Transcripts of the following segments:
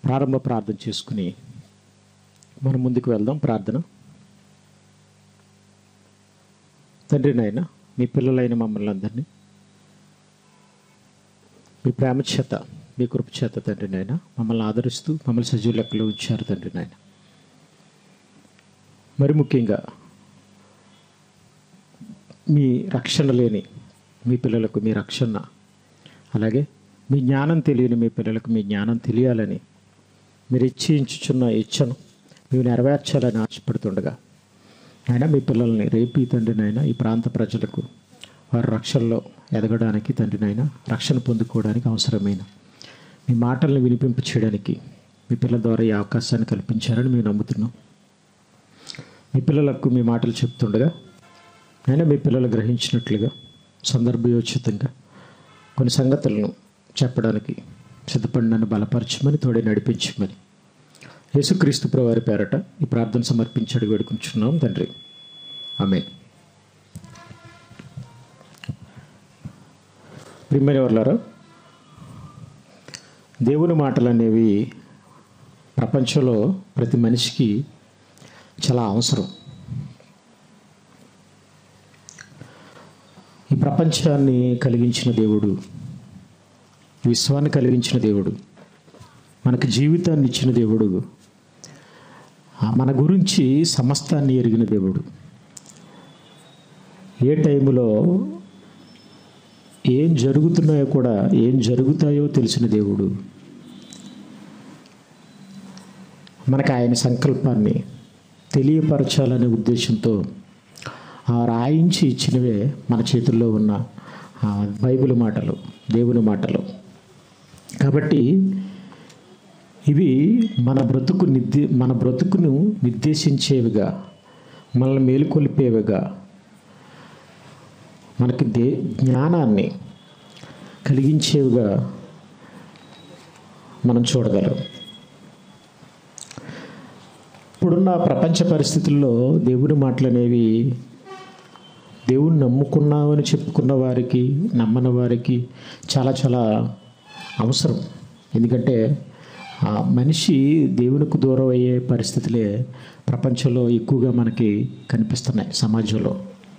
ప్రారంభ ప్రార్థన చేసుకుని మనం ముందుకు వెళ్దాం ప్రార్థన తండ్రి నాయన మీ పిల్లలైన మమ్మల్ని అందరినీ మీ ప్రేమ చేత మీ కృప చేత తండ్రి నాయన మమ్మల్ని ఆదరిస్తూ మమ్మల్ని సజీవ లెక్కలో ఉంచారు తండ్రి నాయన మరి ముఖ్యంగా మీ రక్షణ లేని మీ పిల్లలకు మీ రక్షణ అలాగే మీ జ్ఞానం తెలియని మీ పిల్లలకు మీ జ్ఞానం తెలియాలని మీరు ఇచ్చించుచున్న ఇచ్చను మీరు నెరవేర్చాలని ఆశపడుతుండగా ఆయన మీ పిల్లల్ని రేపి తండ్రినైనా ఈ ప్రాంత ప్రజలకు వారి రక్షణలో ఎదగడానికి తండ్రినైనా రక్షణ పొందుకోవడానికి అవసరమైన మీ మాటల్ని వినిపింప చేయడానికి మీ పిల్లల ద్వారా ఈ అవకాశాన్ని కల్పించారని మేము నమ్ముతున్నాం మీ పిల్లలకు మీ మాటలు చెప్తుండగా అయినా మీ పిల్లలు గ్రహించినట్లుగా సందర్భయోచితంగా కొన్ని సంగతులను చెప్పడానికి సిద్ధపడి నన్ను బలపరచమని తోడే నడిపించమని యేసుక్రీస్తు ప్రవారి పేరట ఈ ప్రార్థన సమర్పించడి వేడుకుంటున్నాం తండ్రి ఆమె ప్రియమైన వాళ్ళారా దేవుని మాటలు అనేవి ప్రపంచంలో ప్రతి మనిషికి చాలా అవసరం ఈ ప్రపంచాన్ని కలిగించిన దేవుడు విశ్వాన్ని కలిగించిన దేవుడు మనకు జీవితాన్ని ఇచ్చిన దేవుడు ఆ మన గురించి సమస్తాన్ని ఎరిగిన దేవుడు ఏ టైంలో ఏం జరుగుతున్నాయో కూడా ఏం జరుగుతాయో తెలిసిన దేవుడు మనకు ఆయన సంకల్పాన్ని తెలియపరచాలనే ఉద్దేశంతో ఆ రాయించి ఇచ్చినవే మన చేతుల్లో ఉన్న ఆ బైబిల్ మాటలు దేవుని మాటలు కాబట్టి ఇవి మన బ్రతుకు నిర్దే మన బ్రతుకును నిర్దేశించేవిగా మనల్ని మేలుకొల్పేవిగా మనకి దే జ్ఞానాన్ని కలిగించేవిగా మనం చూడగలం ఇప్పుడున్న ప్రపంచ పరిస్థితుల్లో దేవుని మాటలు అనేవి దేవుని నమ్ముకున్నామని చెప్పుకున్న వారికి నమ్మని వారికి చాలా చాలా అవసరం ఎందుకంటే ఆ మనిషి దేవునికి దూరం అయ్యే పరిస్థితులే ప్రపంచంలో ఎక్కువగా మనకి కనిపిస్తున్నాయి సమాజంలో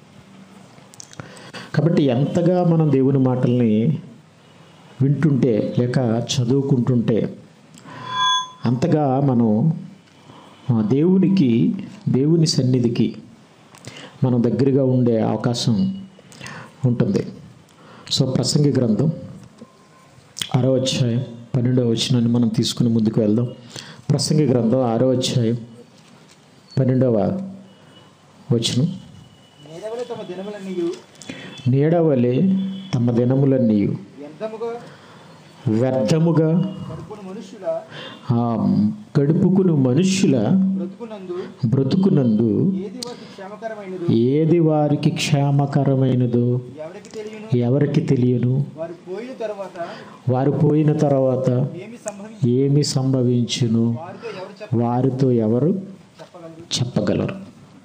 కాబట్టి ఎంతగా మనం దేవుని మాటల్ని వింటుంటే లేక చదువుకుంటుంటే అంతగా మనం ఆ దేవునికి దేవుని సన్నిధికి మనం దగ్గరగా ఉండే అవకాశం ఉంటుంది సో ప్రసంగి గ్రంథం ఆరో అధ్యాయం పన్నెండవ వచనాన్ని మనం తీసుకుని ముందుకు వెళ్దాం ప్రసంగి గ్రంథం ఆరో అధ్యాయం పన్నెండవ వచనం నేరవల తమ దినములన్నీ నీడవలే తమ దినములన్నీ వ్యర్థముగా వ్యర్థముగా కడుపును మనుషుల ఆ గడుపుకును మనుష్యుల బ్రతుకునందు బ్రతుకునందు ఏది వారికి క్షేమకరమైనది ఏది వారికి క్షేమకరమైనదో ఎవరికి తెలియను ఎవరికి తెలియను వారు పోయిన తర్వాత వారు పోయిన తర్వాత ఏమి సంభవించి ఏమి సంభవించును వారితో ఎవరు చెప్ప వారితో ఎవరు చెప్పగలరు చెప్పగలరు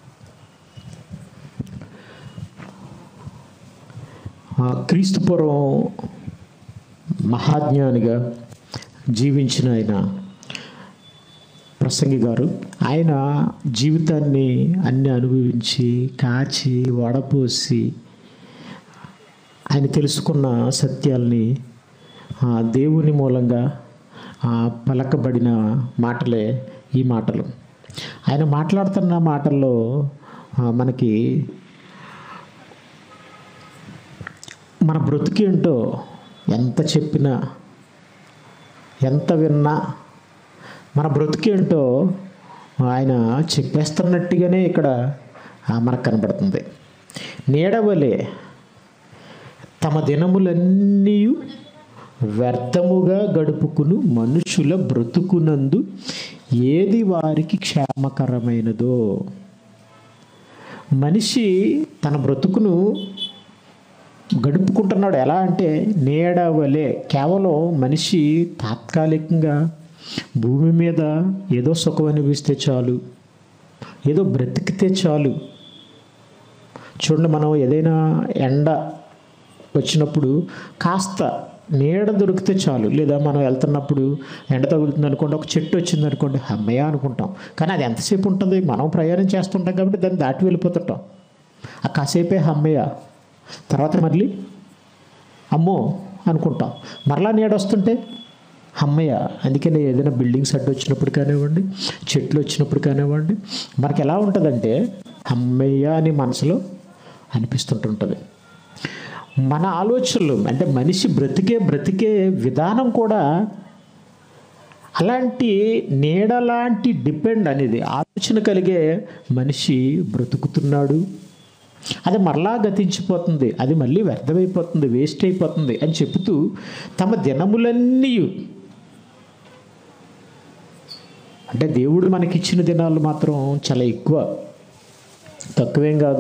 ఆ క్రీస్తుపురం మహాజ్ఞానిగా జీవించిన ఆయన ప్రసంగి గారు ఆయన జీవితాన్ని అన్ని అనుభవించి కాచి వడపోసి ఆయన తెలుసుకున్న సత్యాల్ని ఆ దేవుని మూలంగా ఆ పలకబడిన మాటలే ఈ మాటలు ఆయన మాట్లాడుతున్న మాటల్లో ఆ, మనకి మన బ్రతుకేంటో ఎంత చెప్పినా ఎంత విన్నా మన బ్రతుకేంటో ఆయన చెప్పేస్తున్నట్టుగానే ఇక్కడ ఆ, మనకు కనబడుతుంది నీడవలే తమ దినములన్నీ వ్యర్థముగా గడుపుకును మనుషుల బ్రతుకునందు ఏది వారికి క్షేమకరమైనదో మనిషి తన బ్రతుకును గడుపుకుంటున్నాడు ఎలా అంటే నీడవలే కేవలం మనిషి తాత్కాలికంగా భూమి మీద ఏదో సుఖం అనిపిస్తే చాలు ఏదో బ్రతికితే చాలు చూడండి మనం ఏదైనా ఎండ వచ్చినప్పుడు కాస్త నీడ దొరికితే చాలు లేదా మనం వెళ్తున్నప్పుడు ఎండ తగులుతుంది అనుకోండి ఒక చెట్టు వచ్చింది అనుకోండి అమ్మయ్య అనుకుంటాం కానీ అది ఎంతసేపు ఉంటుంది మనం ప్రయాణం చేస్తుంటాం కాబట్టి దాన్ని దాటి వెళ్ళిపోతుంటాం ఆ కాసేపే అమ్మయ్య తర్వాత మళ్ళీ అమ్మో అనుకుంటాం మరలా నీడ వస్తుంటే అమ్మయ్య అందుకని ఏదైనా బిల్డింగ్స్ అడ్డు వచ్చినప్పుడు కానివ్వండి చెట్లు వచ్చినప్పుడు కానివ్వండి మనకి ఎలా ఉంటుందంటే అమ్మయ్య అని మనసులో అనిపిస్తుంటుంటుంది మన ఆలోచనలు అంటే మనిషి బ్రతికే బ్రతికే విధానం కూడా అలాంటి నీడలాంటి డిపెండ్ అనేది ఆలోచన కలిగే మనిషి బ్రతుకుతున్నాడు అది మరలా గతించిపోతుంది అది మళ్ళీ వ్యర్థమైపోతుంది వేస్ట్ అయిపోతుంది అని చెబుతూ తమ దినములన్నీ అంటే దేవుడు మనకిచ్చిన దినాలు మాత్రం చాలా ఎక్కువ తక్కువేం కాదు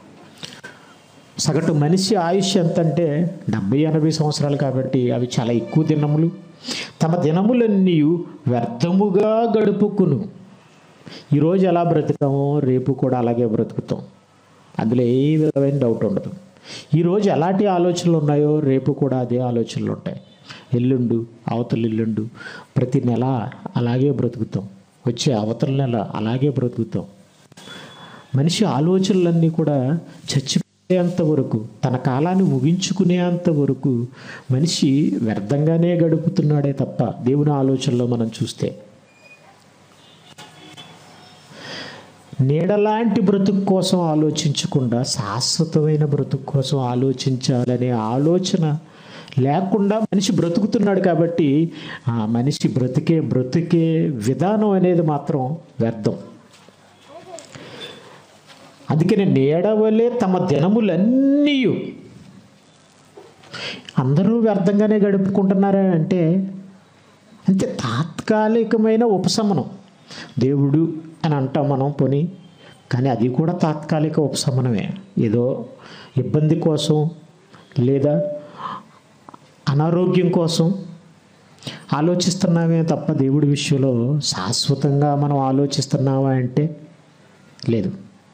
సగటు మనిషి ఆయుష్ ఎంత అంటే డెబ్బై ఎనభై సంవత్సరాలు కాబట్టి అవి చాలా ఎక్కువ దినములు తమ దినములన్నీ వ్యర్థముగా గడుపుకును ఈరోజు ఎలా బ్రతుకామో రేపు కూడా అలాగే బ్రతుకుతాం అందులో ఏ విధమైన డౌట్ ఉండదు ఈరోజు ఎలాంటి ఆలోచనలు ఉన్నాయో రేపు కూడా అదే ఆలోచనలు ఉంటాయి ఎల్లుండు అవతల ఎల్లుండు ప్రతి నెల అలాగే బ్రతుకుతాం వచ్చే అవతల నెల అలాగే బ్రతుకుతాం మనిషి ఆలోచనలన్నీ కూడా చచ్చిపోయేంత వరకు తన కాలాన్ని ముగించుకునేంత వరకు మనిషి వ్యర్థంగానే గడుపుతున్నాడే తప్ప దేవుని ఆలోచనలో మనం చూస్తే నీడలాంటి బ్రతుకు కోసం ఆలోచించకుండా శాశ్వతమైన బ్రతుకు కోసం ఆలోచించాలనే ఆలోచన లేకుండా మనిషి బ్రతుకుతున్నాడు కాబట్టి ఆ మనిషి బ్రతికే బ్రతికే విధానం అనేది మాత్రం వ్యర్థం అందుకని నీడవలే తమ దినములన్నీ అందరూ వ్యర్థంగానే గడుపుకుంటున్నారా అంటే అంటే తాత్కాలికమైన ఉపశమనం దేవుడు అని అంటాం మనం పోని కానీ అది కూడా తాత్కాలిక ఉపశమనమే ఏదో ఇబ్బంది కోసం లేదా అనారోగ్యం కోసం ఆలోచిస్తున్నామే తప్ప దేవుడి విషయంలో శాశ్వతంగా మనం ఆలోచిస్తున్నావా అంటే లేదు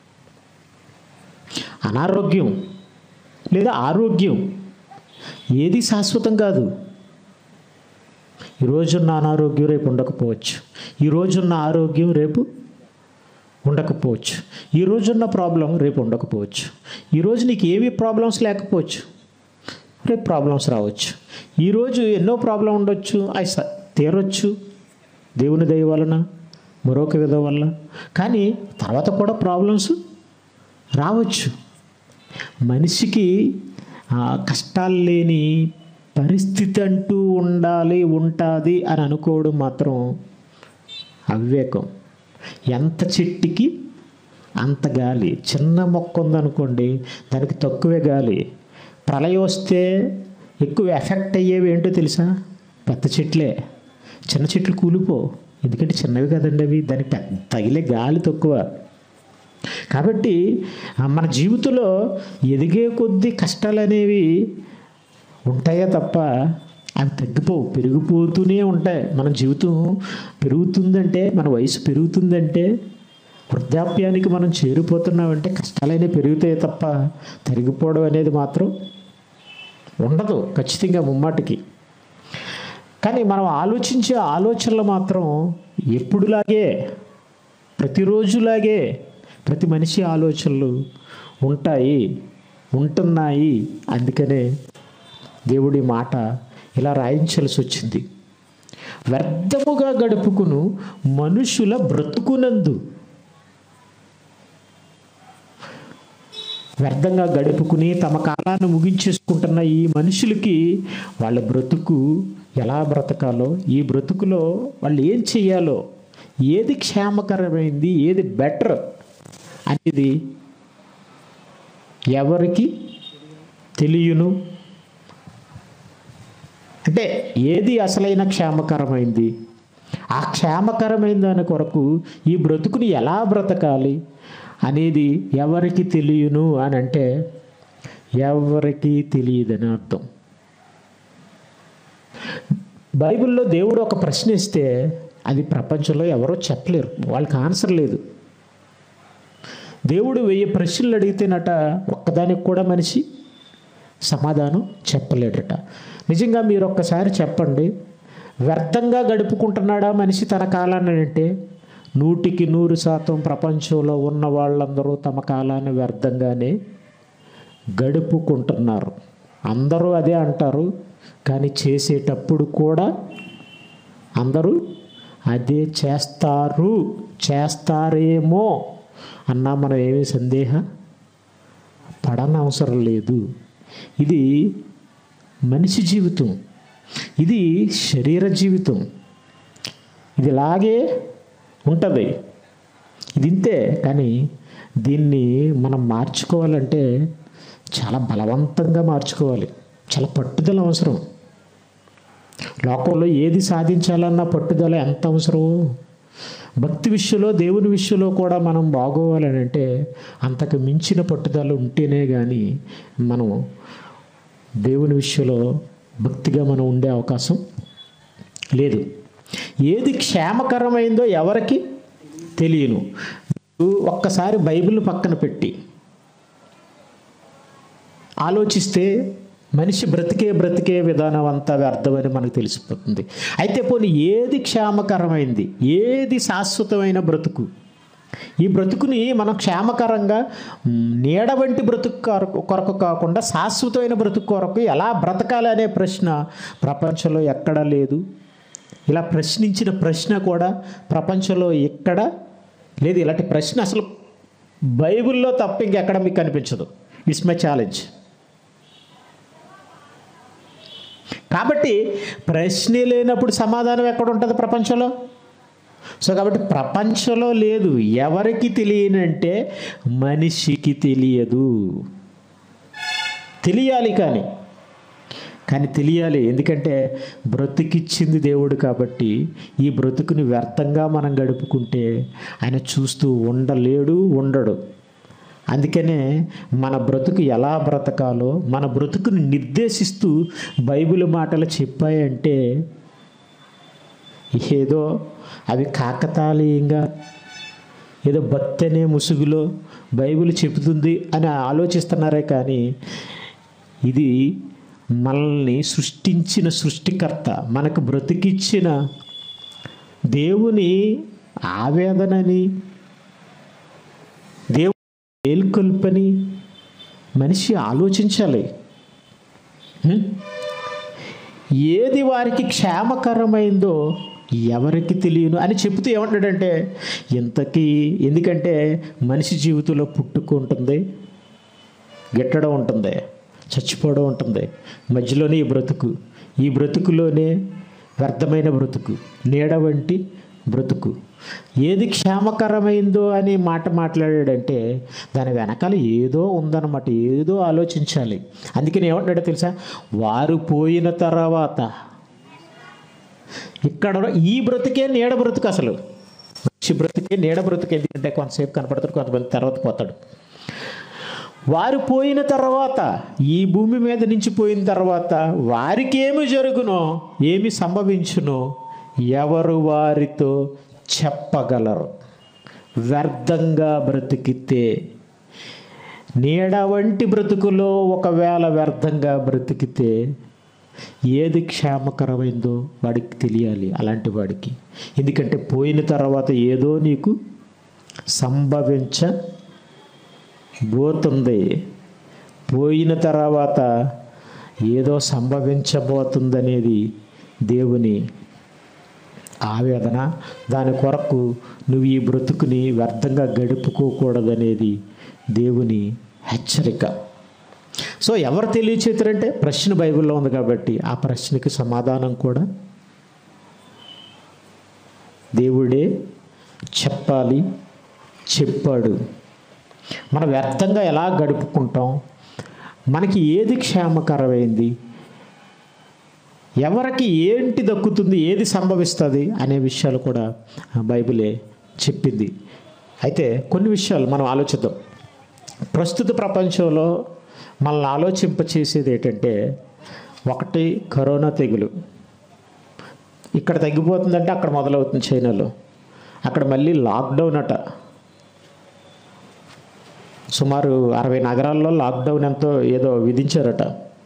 అనారోగ్యం లేదా ఆరోగ్యం ఏది శాశ్వతం కాదు ఈరోజున్న అనారోగ్యం రేపు ఉండకపోవచ్చు ఈరోజున్న ఆరోగ్యం రేపు ఉండకపోవచ్చు ఈ రోజున్న ప్రాబ్లం రేపు ఉండకపోవచ్చు ఈరోజు నీకు ఏవి ప్రాబ్లమ్స్ లేకపోవచ్చు రేపు ప్రాబ్లమ్స్ రావచ్చు ఈరోజు ఎన్నో ప్రాబ్లం ఉండొచ్చు అవి స- తీరొచ్చు దేవుని దయ వలన మరొక విధం వల్ల కానీ తర్వాత కూడా ప్రాబ్లమ్స్ రావచ్చు మనిషికి ఆ, కష్టాలు లేని పరిస్థితి అంటూ ఉండాలి ఉంటుంది అని అనుకోవడం మాత్రం అవివేకం ఎంత చెట్టుకి అంత గాలి చిన్న మొక్క ఉందనుకోండి దానికి తక్కువే గాలి ప్రళయం వస్తే ఎక్కువ ఎఫెక్ట్ అయ్యేవి ఏంటో తెలుసా పెద్ద చెట్లే చిన్న చెట్లు కూలిపో ఎందుకంటే చిన్నవి కదండి అవి దానికి పెద్ద తగిలే గాలి తక్కువ కాబట్టి ఆ, మన జీవితంలో ఎదిగే కొద్దీ కష్టాలు అనేవి ఉంటాయే తప్ప అవి తగ్గిపోవు పెరిగిపోతూనే ఉంటాయి మన జీవితం పెరుగుతుందంటే మన వయసు పెరుగుతుందంటే వృద్ధాప్యానికి మనం చేరిపోతున్నామంటే కష్టాలైనా పెరుగుతాయి తప్ప తరిగిపోవడం అనేది మాత్రం ఉండదు ఖచ్చితంగా ముమ్మాటికి కానీ మనం ఆలోచించే ఆలోచనలు మాత్రం ఎప్పుడులాగే ప్రతిరోజులాగే ప్రతి మనిషి ఆలోచనలు ఉంటాయి ఉంటున్నాయి అందుకనే దేవుడి మాట ఇలా రాయించాల్సి వచ్చింది వ్యర్థముగా గడుపుకును మనుషుల బ్రతుకునందు వ్యర్థంగా గడుపుకుని తమ కాలాన్ని ముగించేసుకుంటున్న ఈ మనుషులకి వాళ్ళ బ్రతుకు ఎలా బ్రతకాలో ఈ బ్రతుకులో వాళ్ళు ఏం చేయాలో ఏది క్షేమకరమైంది ఏది బెటర్ అనేది ఎవరికి తెలియను అంటే ఏది అసలైన క్షేమకరమైంది ఆ క్షేమకరమైన దాని కొరకు ఈ బ్రతుకుని ఎలా బ్రతకాలి అనేది ఎవరికి తెలియను అని అంటే ఎవరికి తెలియదని అర్థం బైబిల్లో దేవుడు ఒక ప్రశ్న ఇస్తే అది ప్రపంచంలో ఎవరో చెప్పలేరు వాళ్ళకి ఆన్సర్ లేదు దేవుడు వెయ్యి ప్రశ్నలు అడిగితేనట ఒక్కదానికి కూడా మనిషి సమాధానం చెప్పలేడట నిజంగా మీరు ఒక్కసారి చెప్పండి వ్యర్థంగా గడుపుకుంటున్నాడా మనిషి తన కాలాన్ని అంటే నూటికి నూరు శాతం ప్రపంచంలో ఉన్న వాళ్ళందరూ తమ కాలాన్ని వ్యర్థంగానే గడుపుకుంటున్నారు అందరూ అదే అంటారు కానీ చేసేటప్పుడు కూడా అందరూ అదే చేస్తారు చేస్తారేమో అన్నా మనం ఏమీ సందేహ పడనవసరం లేదు ఇది మనిషి జీవితం ఇది శరీర జీవితం ఇది ఇలాగే ఉంటుంది ఇది ఇంతే కానీ దీన్ని మనం మార్చుకోవాలంటే చాలా బలవంతంగా మార్చుకోవాలి చాలా పట్టుదల అవసరం లోకంలో ఏది సాధించాలన్న పట్టుదల ఎంత అవసరమో భక్తి విషయంలో దేవుని విషయంలో కూడా మనం బాగోవాలని అంటే అంతకు మించిన పట్టుదల ఉంటేనే కానీ మనం దేవుని విషయంలో భక్తిగా మనం ఉండే అవకాశం లేదు ఏది క్షేమకరమైందో ఎవరికి తెలియను ఒక్కసారి బైబిల్ పక్కన పెట్టి ఆలోచిస్తే మనిషి బ్రతికే బ్రతికే విధానం అంతా వ్యర్థమని మనకు తెలిసిపోతుంది అయితే పోనీ ఏది క్షేమకరమైంది ఏది శాశ్వతమైన బ్రతుకు ఈ బ్రతుకుని మనం క్షేమకరంగా మ్, నీడ వంటి బ్రతుకు కొరకు కొరకు కాకుండా శాశ్వతమైన బ్రతుకు కొరకు ఎలా బ్రతకాలి అనే ప్రశ్న ప్రపంచంలో ఎక్కడా లేదు ఇలా ప్రశ్నించిన ప్రశ్న కూడా ప్రపంచంలో ఎక్కడ లేదు ఇలాంటి ప్రశ్న అసలు బైబిల్లో తప్ప ఇంకెక్కడ మీకు కనిపించదు ఇట్స్ మై ఛాలెంజ్ కాబట్టి ప్రశ్నే లేనప్పుడు సమాధానం ఎక్కడ ఉంటుంది ప్రపంచంలో సో కాబట్టి ప్రపంచంలో లేదు ఎవరికి తెలియనంటే మనిషికి తెలియదు తెలియాలి కానీ కానీ తెలియాలి ఎందుకంటే బ్రతుకిచ్చింది దేవుడు కాబట్టి ఈ బ్రతుకుని వ్యర్థంగా మనం గడుపుకుంటే ఆయన చూస్తూ ఉండలేడు ఉండడు అందుకనే మన బ్రతుకు ఎలా బ్రతకాలో మన బ్రతుకుని నిర్దేశిస్తూ బైబిల్ మాటలు చెప్పాయంటే ఏదో అవి కాకతాళీయంగా ఏదో భక్తి అనే ముసుగులో బైబిల్ చెబుతుంది అని ఆలోచిస్తున్నారే కానీ ఇది మనల్ని సృష్టించిన సృష్టికర్త మనకు బ్రతికిచ్చిన దేవుని ఆవేదనని దేవుని మేల్కొల్పని మనిషి ఆలోచించాలి హ్మ్? ఏది వారికి క్షేమకరమైందో ఎవరికి తెలియను అని చెబుతూ ఏమంటాడంటే ఇంతకీ ఎందుకంటే మనిషి జీవితంలో పుట్టుకుంటుంది గిట్టడం ఉంటుంది చచ్చిపోవడం ఉంటుంది మధ్యలోనే ఈ బ్రతుకు ఈ బ్రతుకులోనే వ్యర్థమైన బ్రతుకు నీడ వంటి బ్రతుకు ఏది క్షేమకరమైందో అని మాట మాట్లాడాడంటే దాని వెనకాల ఏదో ఉందన్నమాట ఏదో ఆలోచించాలి అందుకని ఏమంటాడో తెలుసా వారు పోయిన తర్వాత ఇక్కడ ఈ బ్రతుకే నీడ బ్రతుకు అసలు మనిషి బ్రతుకే నీడ బ్రతుకు ఎందుకంటే కొంతసేపు కనపడతాడు కొంతమంది తర్వాత పోతాడు వారు పోయిన తర్వాత ఈ భూమి మీద నుంచి పోయిన తర్వాత వారికి ఏమి జరుగునో ఏమి సంభవించునో ఎవరు వారితో చెప్పగలరు వ్యర్థంగా బ్రతికితే నీడ వంటి బ్రతుకులో ఒకవేళ వ్యర్థంగా బ్రతికితే ఏది క్షేమకరమైందో వాడికి తెలియాలి అలాంటి వాడికి ఎందుకంటే పోయిన తర్వాత ఏదో నీకు సంభవించ పోతుంది పోయిన తర్వాత ఏదో సంభవించబోతుందనేది దేవుని ఆవేదన దాని కొరకు నువ్వు ఈ బ్రతుకుని వ్యర్థంగా గడుపుకోకూడదనేది దేవుని హెచ్చరిక సో ఎవరు తెలియచేతారంటే ప్రశ్న బైబిల్లో ఉంది కాబట్టి ఆ ప్రశ్నకి సమాధానం కూడా దేవుడే చెప్పాలి చెప్పాడు మనం వ్యర్థంగా ఎలా గడుపుకుంటాం మనకి ఏది క్షేమకరమైంది ఎవరికి ఏంటి దక్కుతుంది ఏది సంభవిస్తుంది అనే విషయాలు కూడా బైబిలే చెప్పింది అయితే కొన్ని విషయాలు మనం ఆలోచిద్దాం ప్రస్తుత ప్రపంచంలో మనల్ని ఆలోచింపచేసేది ఏంటంటే ఒకటి కరోనా తెగులు ఇక్కడ తగ్గిపోతుందంటే అక్కడ మొదలవుతుంది చైనాలో అక్కడ మళ్ళీ లాక్డౌన్ అట సుమారు అరవై నగరాల్లో లాక్డౌన్ ఎంతో ఏదో విధించారట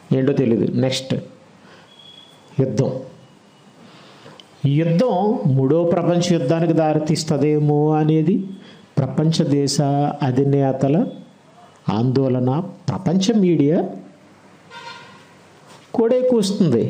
ఏంటో తెలియదు నెక్స్ట్ యుద్ధం ఈ యుద్ధం మూడో ప్రపంచ యుద్ధానికి దారితీస్తుందేమో అనేది ప్రపంచ దేశ అధినేతల ఆందోళన ప్రపంచ మీడియా కూడా కూస్తుంది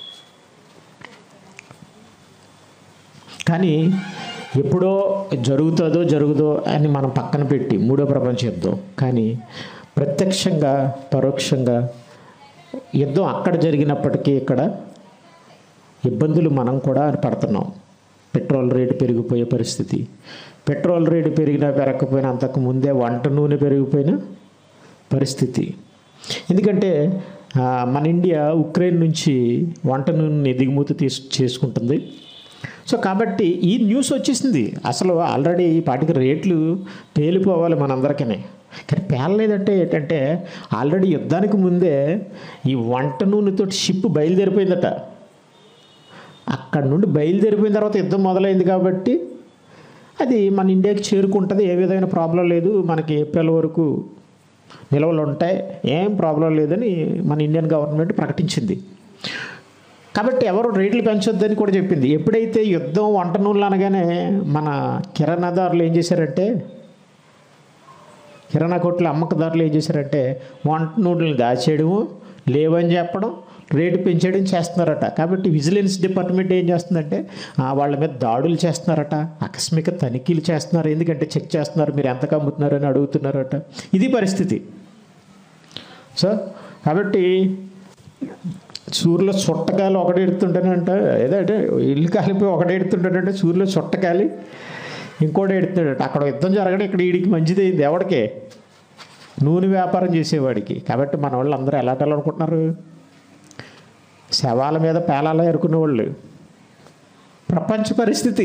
కానీ ఎప్పుడో జరుగుతుందో జరుగుదో అని మనం పక్కన పెట్టి మూడో ప్రపంచ యుద్ధం కానీ ప్రత్యక్షంగా పరోక్షంగా యుద్ధం అక్కడ జరిగినప్పటికీ ఇక్కడ ఇబ్బందులు మనం కూడా పడుతున్నాం పెట్రోల్ రేటు పెరిగిపోయే పరిస్థితి పెట్రోల్ రేటు పెరిగినా పెరగకపోయినా అంతకు ముందే వంట నూనె పెరిగిపోయిన పరిస్థితి ఎందుకంటే ఆ, మన ఇండియా ఉక్రెయిన్ నుంచి వంట నూనెని దిగుమతి తీసు చేసుకుంటుంది సో కాబట్టి ఈ న్యూస్ వచ్చేసింది అసలు ఆల్రెడీ ఈ పాటికి రేట్లు పేలిపోవాలి మనందరికీ కానీ పేలలేదంటే ఏంటంటే ఆల్రెడీ యుద్ధానికి ముందే ఈ వంట నూనెతో షిప్ బయలుదేరిపోయిందట అక్కడ నుండి బయలుదేరిపోయిన తర్వాత యుద్ధం మొదలైంది కాబట్టి అది మన ఇండియాకి చేరుకుంటుంది ఏ విధమైన ప్రాబ్లం లేదు మనకి ఏప్రిల్ వరకు నిల్వలు ఉంటాయి ఏం ప్రాబ్లం లేదని మన ఇండియన్ గవర్నమెంట్ ప్రకటించింది కాబట్టి ఎవరు రేట్లు పెంచొద్దని కూడా చెప్పింది ఎప్పుడైతే యుద్ధం వంట నూనెలు అనగానే మన కిరాణాదారులు ఏం చేశారంటే కిరాణా కొట్ల అమ్మకదారులు ఏం చేశారంటే వంట నూనెలు దాచేయడము లేవని చెప్పడం రేటు పెంచేయడం చేస్తున్నారట కాబట్టి విజిలెన్స్ డిపార్ట్మెంట్ ఏం చేస్తుందంటే ఆ, వాళ్ళ మీద దాడులు చేస్తున్నారట ఆకస్మిక తనిఖీలు చేస్తున్నారు ఎందుకంటే చెక్ చేస్తున్నారు మీరు ఎంత కమ్ముతున్నారని అడుగుతున్నారట ఇది పరిస్థితి సో కాబట్టి సూర్యులో చుట్టకాలి ఒకటి ఎడుతుంటానంట ఏదంటే ఇల్లు కాలిపోయి ఒకటి ఎడుతుంటాడంటే సూర్యులో చుట్టకాలి ఇంకోటి ఎడుతున్నాడట అక్కడ యుద్ధం జరగడం ఇక్కడ వీడికి మంచిదైంది ఎవడికే నూనె వ్యాపారం చేసేవాడికి కాబట్టి మన వాళ్ళు అందరూ ఎలా అనుకుంటున్నారు శవాల మీద పేలాల ఎరుకునే వాళ్ళు ప్రపంచ పరిస్థితి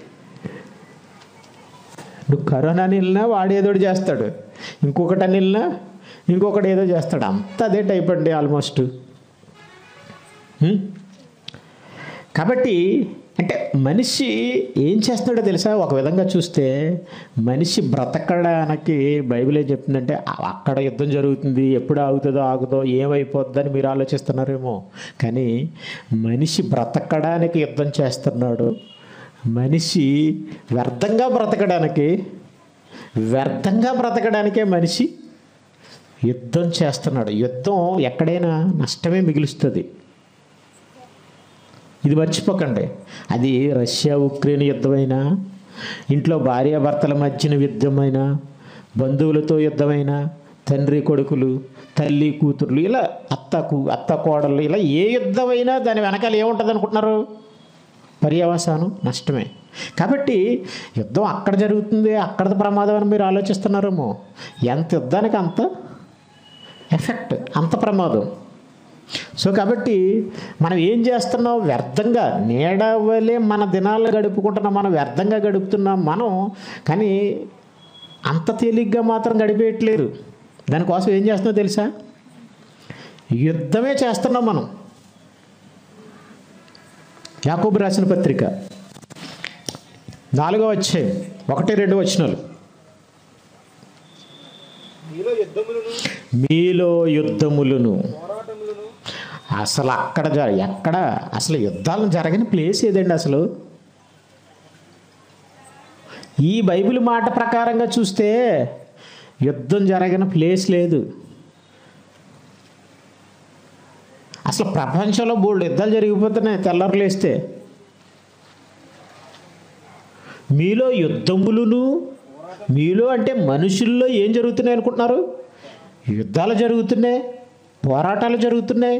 నువ్వు కరోనా అని వెళ్ళినా వాడు ఏదో ఒకటి చేస్తాడు ఇంకొకటి అని వెళ్ళినా ఇంకొకటి ఏదో చేస్తాడు అంతా అదే టైప్ అండి ఆల్మోస్ట్ హ్మ్? కాబట్టి అంటే మనిషి ఏం చేస్తున్నాడో తెలుసా ఒక విధంగా చూస్తే మనిషి బ్రతకడానికి బైబిల్ ఏం చెప్తుందంటే అ- అక్కడ యుద్ధం జరుగుతుంది ఎప్పుడు ఆగుతుందో ఆగుదో ఏమైపోద్దని మీరు ఆలోచిస్తున్నారేమో కానీ మనిషి బ్రతకడానికి యుద్ధం చేస్తున్నాడు మనిషి వ్యర్థంగా బ్రతకడానికి వ్యర్థంగా బ్రతకడానికే మనిషి యుద్ధం చేస్తున్నాడు యుద్ధం ఎక్కడైనా నష్టమే మిగులుస్తుంది ఇది మర్చిపోకండి అది రష్యా ఉక్రెయిన్ యుద్ధమైనా ఇంట్లో భార్యాభర్తల మధ్యన యుద్ధమైనా బంధువులతో యుద్ధమైనా తండ్రి కొడుకులు తల్లి కూతుర్లు ఇలా అత్త కూ అత్త కోడళ్ళు ఇలా ఏ యుద్ధమైనా దాని వెనకాల ఏముంటుంది అనుకుంటున్నారు పర్యవసానం నష్టమే కాబట్టి యుద్ధం అక్కడ జరుగుతుంది అక్కడ ప్రమాదం అని మీరు ఆలోచిస్తున్నారేమో ఎంత యుద్ధానికి అంత ఎఫెక్ట్ అంత ప్రమాదం సో కాబట్టి మనం ఏం చేస్తున్నాం వ్యర్థంగా నీడ వలె మన దినాలు గడుపుకుంటున్నాం మనం వ్యర్థంగా గడుపుతున్నాం మనం కానీ అంత తేలిగ్గా మాత్రం గడిపేయట్లేరు దానికోసం ఏం చేస్తున్నావు తెలుసా యుద్ధమే చేస్తున్నాం మనం యాకోబు రాసిన పత్రిక నాలుగో వచ్చే ఒకటి రెండు వచనాలు మీలో యుద్ధములను మీలో యుద్ధములను పోరాటములను అసలు అక్కడ జర ఎక్కడ అసలు యుద్ధాలు జరగని ప్లేస్ ఏదండి అసలు ఈ బైబిల్ మాట ప్రకారంగా చూస్తే యుద్ధం జరగని ప్లేస్ లేదు అసలు ప్రపంచంలో బోల్డ్ యుద్ధాలు జరిగిపోతున్నాయి తెల్లర్లు వేస్తే మీలో యుద్ధములను మీలో అంటే మనుషుల్లో ఏం జరుగుతున్నాయి అనుకుంటున్నారు యుద్ధాలు జరుగుతున్నాయి పోరాటాలు జరుగుతున్నాయి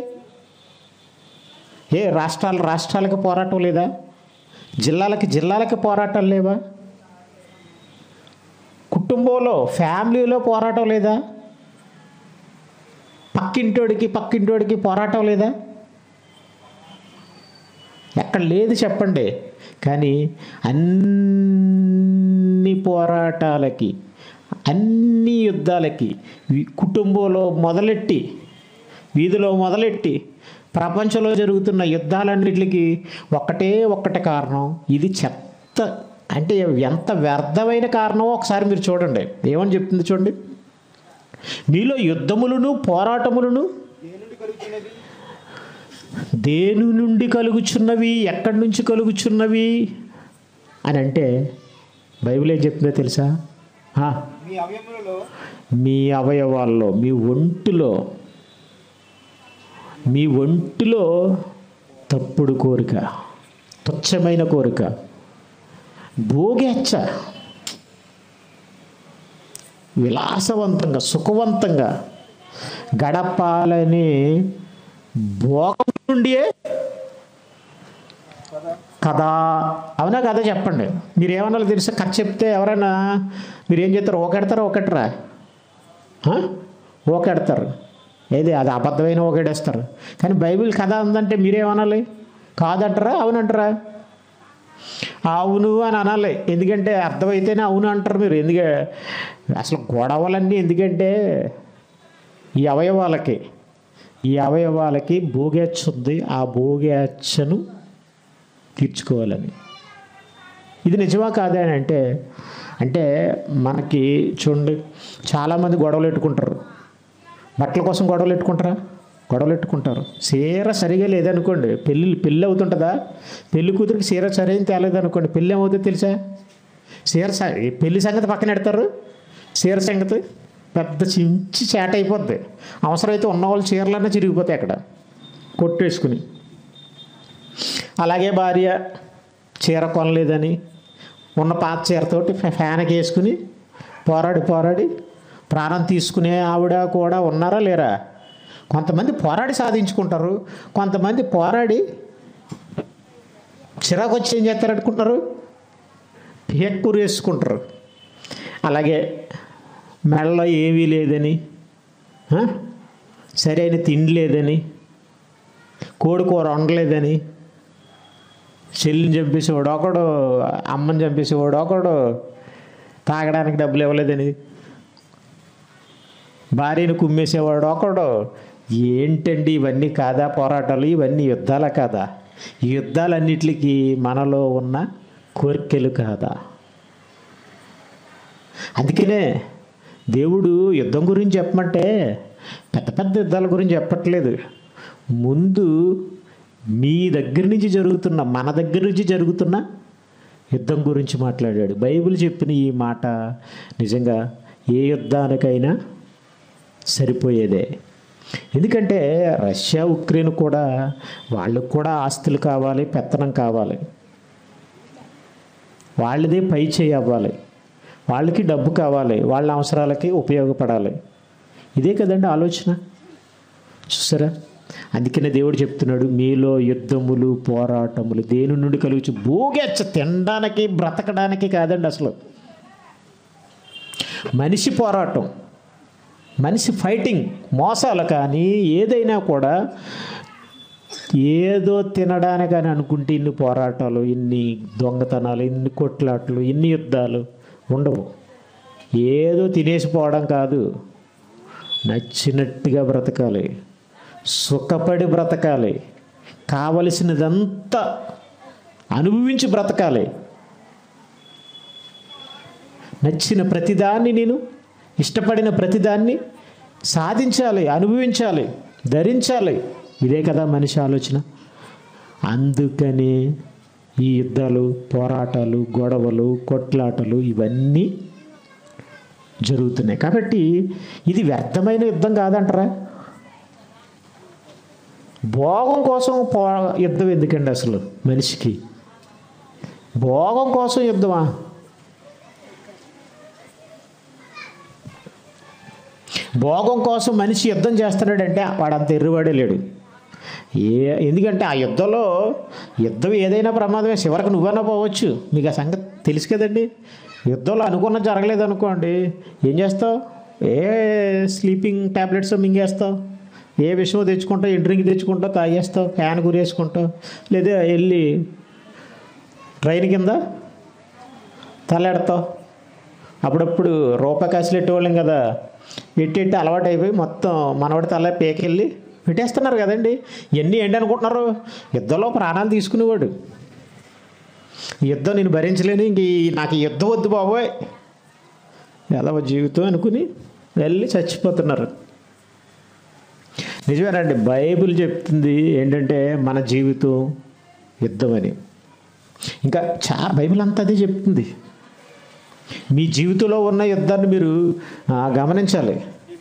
ఏ రాష్ట్రాలు రాష్ట్రాలకి పోరాటం లేదా జిల్లాలకి జిల్లాలకి పోరాటాలు లేవా కుటుంబంలో ఫ్యామిలీలో పోరాటం లేదా పక్కింటోడికి పక్కింటోడికి పోరాటం లేదా ఎక్కడ లేదు చెప్పండి కానీ అన్ని పోరాటాలకి అన్ని యుద్ధాలకి వి- కుటుంబంలో మొదలెట్టి వీధిలో మొదలెట్టి ప్రపంచంలో జరుగుతున్న యుద్ధాలన్నిటికి ఒకటే ఒక్కటి కారణం ఇది చెత్త అంటే ఎంత వ్యర్థమైన కారణమో ఒకసారి మీరు చూడండి ఏమని చెప్తుంది చూడండి మీలో యుద్ధములను పోరాటములను దేని నుండి కలుగుతున్నది దేని నుండి కలుగుచున్నవి ఎక్కడి నుంచి కలుగుచున్నవి అని అంటే బైబిల్ ఏం చెప్తుందో తెలుసా ఆ, మీ అవయములలో మీ అవయవాల్లో మీ ఒంటిలో మీ ఒంటిలో తప్పుడు కోరిక తుచ్చమైన కోరిక భోగేచ్ఛ విలాసవంతంగా సుఖవంతంగా గడపాలని భోగం నుండియే కదా కదా అవునా కదా చెప్పండి మీరు ఏమన్నా తెలుసా కథ చెప్తే ఎవరైనా మీరు ఏం చేస్తారు ఒకడతారా ఒకటరా ఆ? ఓకెడతారు ఏది అది అబద్ధమైన ఓకెడేస్తారు కానీ బైబిల్ కథ ఉందంటే మీరేమనాలి కాదంటారా అవునంటారా అవును అని అనాలి ఎందుకంటే అర్థమైతేనే అవును అంటారు మీరు ఎందుకంటే అసలు గొడవలన్నీ ఎందుకంటే ఈ అవయవాలకి ఈ అవయవాలకి భోగేచ్ఛ ఉంది ఆ భోగేచ్ఛను తీర్చుకోవాలని ఇది నిజమా కాదా అని అంటే అంటే మనకి చూడండి చాలామంది గొడవలు పెట్టుకుంటారు బట్టల కోసం గొడవలు పెట్టుకుంటారా గొడవలు పెట్టుకుంటారు చీర సరిగా లేదనుకోండి పెళ్ళి పెళ్ళి అవుతుంటుందా పెళ్లి కూతురికి చీర సరైన తేలేదనుకోండి పెళ్ళి ఏమవుతుందో తెలుసా చీర స- ఈ పెళ్లి సంగతి పక్కన పెడతారు చీర సంగతి పెద్ద చించి చేట అయిపోద్ది అవసరమైతే ఉన్నవాళ్ళు చీరలన్నా చిరిగిపోతాయి అక్కడ కొట్టేసుకుని అలాగే భార్య చీర కొనలేదని ఉన్న పాత చీరతోటి ఫ్యా- ఫ్యాన్కి వేసుకుని పోరాడి పోరాడి ప్రాణం తీసుకునే ఆవిడ కూడా ఉన్నారా లేరా కొంతమంది పోరాడి సాధించుకుంటారు కొంతమంది పోరాడి చిరాకు వచ్చి ఏం చేస్తారు అనుకుంటున్నారు పేక్కూరు వేసుకుంటారు అలాగే మెడలో ఏమీ లేదని ఆ? సరైన తిండి లేదని కోడి కూర వండలేదని చెల్లిని చంపేసేవాడు ఒకడు అమ్మని చంపేసేవాడు ఒకడు తాగడానికి డబ్బులు ఇవ్వలేదని భార్యను కుమ్మేసేవాడు ఒకడు ఏంటండి ఇవన్నీ కాదా పోరాటాలు ఇవన్నీ యుద్ధాల కాదా ఈ యుద్ధాలన్నిటికీ మనలో ఉన్న కోరికలు కాదా అందుకనే దేవుడు యుద్ధం గురించి చెప్పమంటే పెద్ద పెద్ద యుద్ధాల గురించి చెప్పట్లేదు ముందు మీ దగ్గర నుంచి జరుగుతున్న మన దగ్గర నుంచి జరుగుతున్న యుద్ధం గురించి మాట్లాడాడు బైబిల్ చెప్పిన ఈ మాట నిజంగా ఏ యుద్ధానికైనా సరిపోయేదే ఎందుకంటే రష్యా ఉక్రెయిన్ కూడా వాళ్ళకు కూడా ఆస్తులు కావాలి పెత్తనం కావాలి వాళ్ళదే పై చేయి అవ్వాలి వాళ్ళకి డబ్బు కావాలి వాళ్ళ అవసరాలకి ఉపయోగపడాలి ఇదే కదండి ఆలోచన చూసారా అందుకనే దేవుడు చెప్తున్నాడు మీలో యుద్ధములు పోరాటములు దేని నుండి కలుగుచు భోగెచ్చ తినడానికి బ్రతకడానికి కాదండి అసలు మనిషి పోరాటం మనిషి ఫైటింగ్ మోసాలు కానీ ఏదైనా కూడా ఏదో తినడానికని అనుకుంటే ఇన్ని పోరాటాలు ఇన్ని దొంగతనాలు ఇన్ని కొట్లాట్లు ఇన్ని యుద్ధాలు ఉండవు ఏదో తినేసిపోవడం కాదు నచ్చినట్టుగా బ్రతకాలి సుఖపడి బ్రతకాలి కావలసినదంతా అనుభవించి బ్రతకాలి నచ్చిన ప్రతిదాన్ని నేను ఇష్టపడిన ప్రతిదాన్ని సాధించాలి అనుభవించాలి ధరించాలి ఇదే కదా మనిషి ఆలోచన అందుకనే ఈ యుద్ధాలు పోరాటాలు గొడవలు కొట్లాటలు ఇవన్నీ జరుగుతున్నాయి కాబట్టి ఇది వ్యర్థమైన యుద్ధం కాదంటారా భోగం కోసం పో యుద్ధం ఎందుకండి అసలు మనిషికి భోగం కోసం యుద్ధమా భోగం కోసం మనిషి యుద్ధం చేస్తున్నాడంటే వాడంత ఎర్రివాడే లేడు ఏ ఎందుకంటే ఆ యుద్ధంలో యుద్ధం ఏదైనా ప్రమాదమే చివరికి నువ్వన్నా పోవచ్చు మీకు ఆ సంగతి తెలుసు కదండి యుద్ధంలో అనుకున్న జరగలేదు అనుకోండి ఏం చేస్తావు ఏ స్లీపింగ్ ట్యాబ్లెట్స్ మింగేస్తావు ఏ విషయం తెచ్చుకుంటావు డ్రింక్ తెచ్చుకుంటావు తాగేస్తావు ఫ్యాన్ గురేసుకుంటావు లేదా వెళ్ళి ట్రైన్ కింద తలెడతావు అప్పుడప్పుడు రూపాయి కాసులు ఎట్టేవాళ్ళం కదా ఎట్టి ఎట్టి అలవాటు అయిపోయి మొత్తం మనవాడి తల పేకెళ్ళి పెట్టేస్తున్నారు కదండి ఎన్ని ఏంటి అనుకుంటున్నారు యుద్ధంలో ప్రాణాలు తీసుకునేవాడు ఈ యుద్ధం నేను భరించలేను ఇంక ఈ- నాకు ఈ యుద్ధం వద్దు బాబోయ్ ఎలా జీవితం అనుకుని వెళ్ళి చచ్చిపోతున్నారు నిజమేనండి బైబిల్ చెప్తుంది ఏంటంటే మన జీవితం యుద్ధం అని ఇంకా చా బైబిల్ అంతా అదే చెప్తుంది మీ జీవితంలో ఉన్న యుద్ధాన్ని మీరు ఆ, గమనించాలి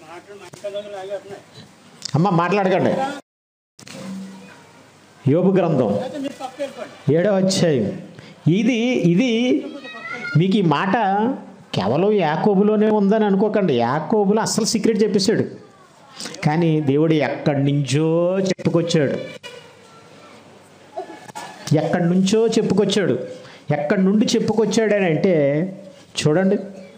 అమ్మ మాట్లాడకండి యోపు గ్రంథం ఏడవ అధ్యాయం ఇది ఇది మీకు ఈ మాట కేవలం యాకోబులోనే ఉందని అనుకోకండి యాకోబులో అసలు సీక్రెట్ చెప్పేశాడు కానీ దేవుడు ఎక్కడి నుంచో చెప్పుకొచ్చాడు ఎక్కడి నుంచో చెప్పుకొచ్చాడు ఎక్కడి నుండి చెప్పుకొచ్చాడు అని అంటే చూడండి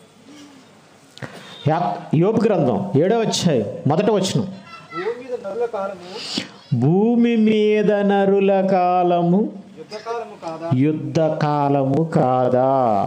యా- యోబు గ్రంథం ఏడవ అధ్యాయం మొదట వచనం భూమి మీద నరుల కాలము భూమి మీద నరుల కాలము యుద్ధ కాలము కాదా యుద్ధ కాలము కాదా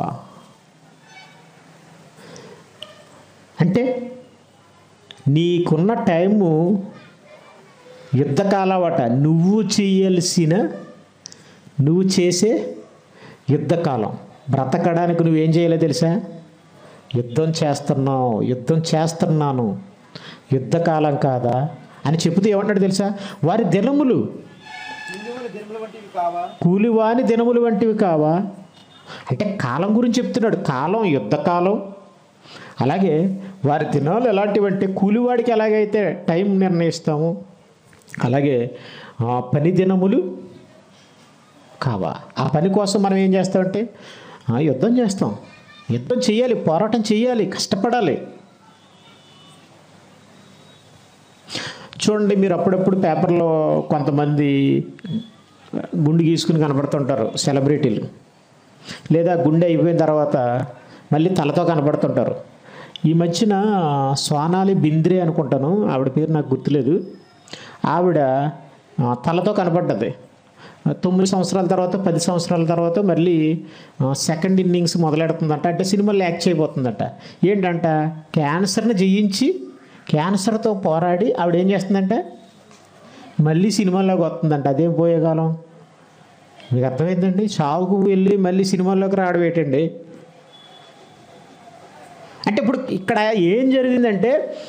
అంటే నీకున్న టైము యుద్ధకాలం అట నువ్వు చేయాల్సిన నువ్వు చేసే యుద్ధకాలం బ్రతకడానికి నువ్వేం చేయాలో తెలుసా యుద్ధం చేస్తున్నావు యుద్ధం చేస్తున్నాను యుద్ధకాలం కాదా అని చెబుతూ ఏమంటాడు తెలుసా వారి దినములు నిండువల దినముల వంటివి కావా కూలివాని దినములు వంటివి కావా అంటే కాలం గురించి చెప్తున్నాడు కాలం యుద్ధకాలం అలాగే వారి దినాలు ఎలాంటివంటే కూలివాడికి ఎలాగైతే టైం నిర్ణయిస్తాము అలాగే ఆ పని దినములు కావా ఆ పని కోసం మనం ఏం చేస్తామంటే ఆ, యుద్ధం చేస్తాం యుద్ధం చేయాలి పోరాటం చేయాలి కష్టపడాలి చూడండి మీరు అప్పుడప్పుడు పేపర్లో కొంతమంది గుండు గీసుకుని కనబడుతుంటారు సెలబ్రిటీలు లేదా గుండె అయిపోయిన తర్వాత మళ్ళీ తలతో కనబడుతుంటారు ఈ మధ్యన సోనాలి బింద్రే అనుకుంటాను ఆవిడ పేరు నాకు గుర్తులేదు ఆవిడ ఆ, తలతో కనబడ్డది ఆ, తొమ్మిది సంవత్సరాల తర్వాత పది సంవత్సరాల తర్వాత మళ్ళీ ఆ, సెకండ్ ఇన్నింగ్స్ మొదలెడుతుందంట అంటే సినిమాలో యాక్ట్ చేయబోతుందంట ఏంటంట క్యాన్సర్ని జయించి క్యాన్సర్తో పోరాడి ఆవిడ ఏం చేస్తుందంట మళ్ళీ సినిమాల్లోకి వస్తుందంట అదేం పోయే కాలం మీకు అర్థమైందండి చావుకు వెళ్ళి మళ్ళీ సినిమాల్లోకి రావడం ఏంటండి అంటే ఇప్పుడు ఇక్కడ ఏం జరిగిందంటే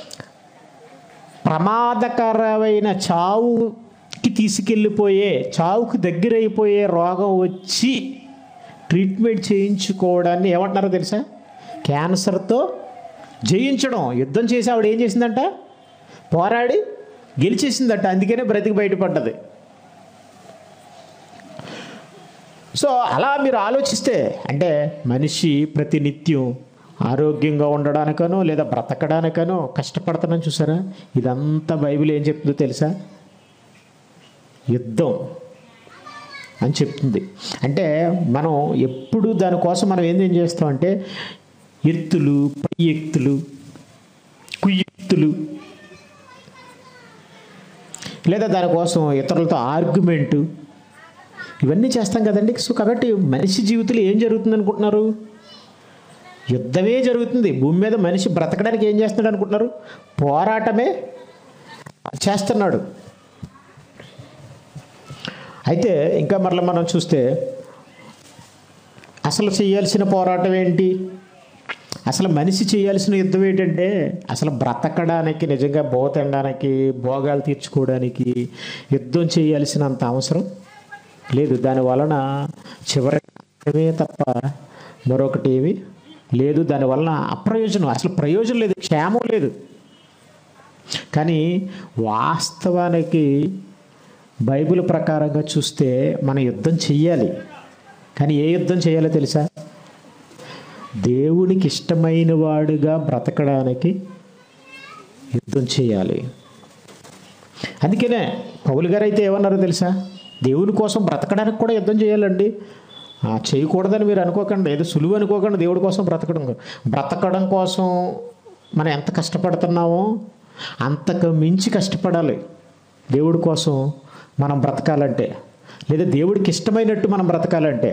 ప్రమాదకరమైన చావుకి తీసుకెళ్ళిపోయే చావుకి దగ్గరైపోయే రోగం వచ్చి ట్రీట్మెంట్ చేయించుకోవడాన్ని ఏమంటున్నారో తెలుసా క్యాన్సర్తో జయించడం యుద్ధం చేసి ఆవిడ ఏం చేసిందంట పోరాడి గెలిచేసిందట అందుకనే బ్రతికి బయటపడ్డది సో అలా మీరు ఆలోచిస్తే అంటే మనిషి ప్రతినిత్యం ఆరోగ్యంగా ఉండడానికనో లేదా బ్రతకడానికనో కష్టపడుతున్నాను చూసారా ఇదంతా బైబిల్ ఏం చెప్తుందో తెలుసా యుద్ధం అని చెప్తుంది అంటే మనం ఎప్పుడు దానికోసం మనం ఏం ఏం చేస్తామంటే ఎత్తులు పై ఎత్తులు కుయ్యెత్తులు లేదా దానికోసం ఇతరులతో ఆర్గ్యుమెంటు ఇవన్నీ చేస్తాం కదండి సో కాబట్టి మనిషి జీవితంలో ఏం జరుగుతుంది అనుకుంటున్నారు యుద్ధమే జరుగుతుంది భూమి మీద మనిషి బ్రతకడానికి ఏం చేస్తున్నాడు అనుకుంటున్నారు పోరాటమే చేస్తున్నాడు అయితే ఇంకా మరలా మనం చూస్తే అసలు చేయాల్సిన పోరాటం ఏంటి అసలు మనిషి చేయాల్సిన యుద్ధం ఏంటంటే అసలు బ్రతకడానికి నిజంగా బో తినడానికి భోగాలు తీర్చుకోవడానికి యుద్ధం చేయాల్సినంత అవసరం లేదు దాని వలన చివరి తప్ప మరొకటి ఏమి లేదు దాని వలన అప్రయోజనం అసలు ప్రయోజనం లేదు క్షేమం లేదు కానీ వాస్తవానికి బైబిల్ ప్రకారంగా చూస్తే మన యుద్ధం చెయ్యాలి కానీ ఏ యుద్ధం చేయాలో తెలుసా దేవునికి ఇష్టమైన వాడుగా బ్రతకడానికి యుద్ధం చేయాలి అందుకనే పౌలు గారు అయితే ఏమన్నారో తెలుసా దేవుని కోసం బ్రతకడానికి కూడా యుద్ధం చేయాలండి ఆ, చేయకూడదని మీరు అనుకోకండి ఏదో సులువు అనుకోకండి దేవుడి కోసం బ్రతకడం బ్రతకడం కోసం మనం ఎంత కష్టపడుతున్నామో అంతకు మించి కష్టపడాలి దేవుడి కోసం మనం బ్రతకాలంటే లేదా దేవుడికి ఇష్టమైనట్టు మనం బ్రతకాలంటే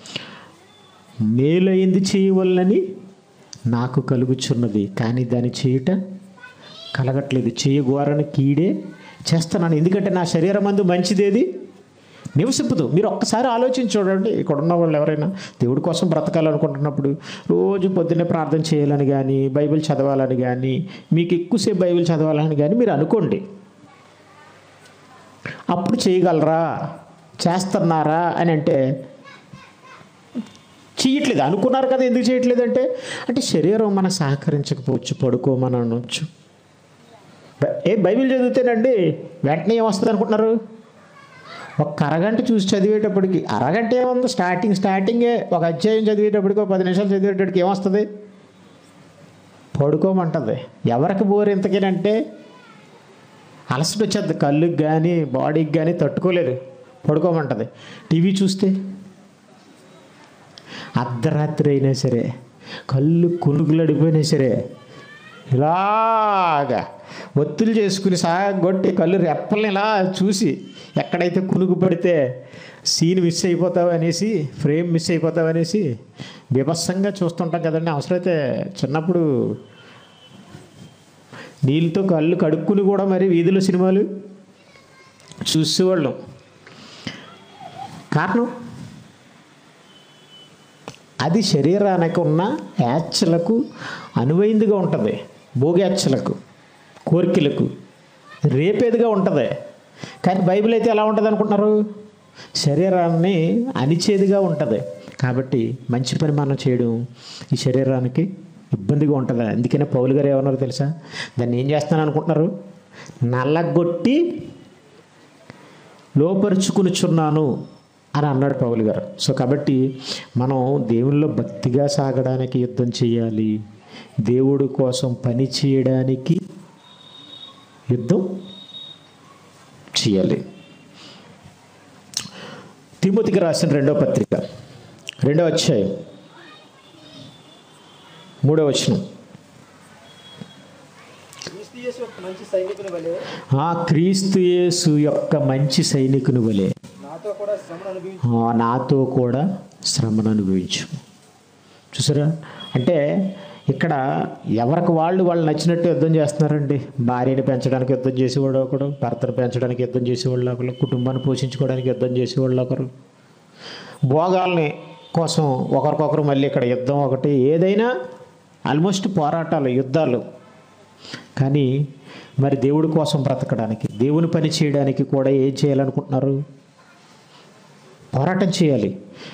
మేలైంది చేయవలనని నాకు కలుగుచున్నది కానీ దాన్ని చేయుట కలగట్లేదు చేయగోరని కీడే చేస్తున్నాను ఎందుకంటే నా శరీరం మందు మంచిదేది నివసింపదు మీరు ఒక్కసారి ఆలోచించి చూడండి ఇక్కడ ఉన్న వాళ్ళు ఎవరైనా దేవుడి కోసం బ్రతకాలనుకుంటున్నప్పుడు రోజు పొద్దున్నే ప్రార్థన చేయాలని కానీ బైబిల్ చదవాలని కానీ మీకు ఎక్కువసేపు బైబిల్ చదవాలని కానీ మీరు అనుకోండి అప్పుడు చేయగలరా చేస్తున్నారా అని అంటే చేయట్లేదు అనుకున్నారు కదా ఎందుకు చేయట్లేదు అంటే అంటే శరీరం మనకు సహకరించకపోవచ్చు పడుకోమని అనొచ్చు బై- ఏ బైబిల్ చదివితేనండి వెంటనే ఏమొస్తుంది అనుకుంటున్నారు ఒక అరగంట చూసి చదివేటప్పటికి అరగంట ఏముంది స్టార్టింగ్ స్టార్టింగే ఒక అధ్యాయం చదివేటప్పటికి ఒక పది నిమిషాలు చదివేటప్పటికి ఏమొస్తుంది పడుకోమంటుంది ఎవరికి బోర్ ఇంతకేనంటే అలసట వచ్చేది కళ్ళుకి కానీ బాడీకి కానీ తట్టుకోలేదు పడుకోమంటుంది టీవీ చూస్తే అర్ధరాత్రి అయినా సరే కళ్ళు కునుగులడిపోయినా సరే ఇలాగా ఒత్తులు చేసుకుని సాగొట్టి కళ్ళు రెప్పల్ని ఇలా చూసి ఎక్కడైతే కునుగు పడితే సీన్ మిస్ అయిపోతావు అనేసి ఫ్రేమ్ మిస్ అయిపోతావు అనేసి బీభత్సంగా చూస్తుంటాం కదండి అవసరమైతే చిన్నప్పుడు నీళ్ళతో కళ్ళు కడుక్కుని కూడా మరి వీధిలో సినిమాలు చూసేవాళ్ళం కారణం అది శరీరానికి ఉన్న యాచ్చలకు అనువైందిగా ఉంటుంది భోగ్యాచ్చలకు కోరికలకు రేపేదిగా ఉంటుంది కానీ బైబిల్ అయితే ఎలా ఉంటుంది అనుకుంటున్నారు శరీరాన్ని అనిచేదిగా ఉంటుంది కాబట్టి మంచి పని మనం చేయడం ఈ శరీరానికి ఇబ్బందిగా ఉంటుంది అందుకనే పౌలు గారు ఏమన్నారు తెలుసా దాన్ని ఏం చేస్తాను అనుకుంటున్నారు నల్లగొట్టి లోపరుచుకునిచున్నాను అని అన్నాడు పౌలు గారు సో కాబట్టి మనం దేవుల్లో భక్తిగా సాగడానికి యుద్ధం చేయాలి దేవుడి కోసం పని చేయడానికి యుద్ధం చేయాలి తిమోతికి రాసిన రెండో పత్రిక రెండో అధ్యాయం మూడో వచనం క్రీస్తు యేసు యొక్క మంచి సైనికుని వలె ఆ క్రీస్తు యేసు యొక్క మంచి సైనికుని వలె నాతో కూడా శ్రమను అనుభవించి ఆ నాతో కూడా శ్రమను అనుభవించు చూసారా అంటే ఇక్కడ ఎవరికి వాళ్ళు వాళ్ళు నచ్చినట్టు యుద్ధం చేస్తున్నారండి భార్యని పెంచడానికి యుద్ధం చేసేవాడు ఒకడు భర్తను పెంచడానికి యుద్ధం చేసేవాళ్ళు ఒకరు కుటుంబాన్ని పోషించుకోవడానికి యుద్ధం చేసేవాళ్ళు ఒకరు భోగాల్ని కోసం ఒకరికొకరు మళ్ళీ ఇక్కడ యుద్ధం ఒకటి ఏదైనా ఆల్మోస్ట్ పోరాటాలు యుద్ధాలు కానీ మరి దేవుడి కోసం బ్రతకడానికి దేవుని పని చేయడానికి కూడా ఏం చేయాలనుకుంటున్నారు పోరాటం చేయాలి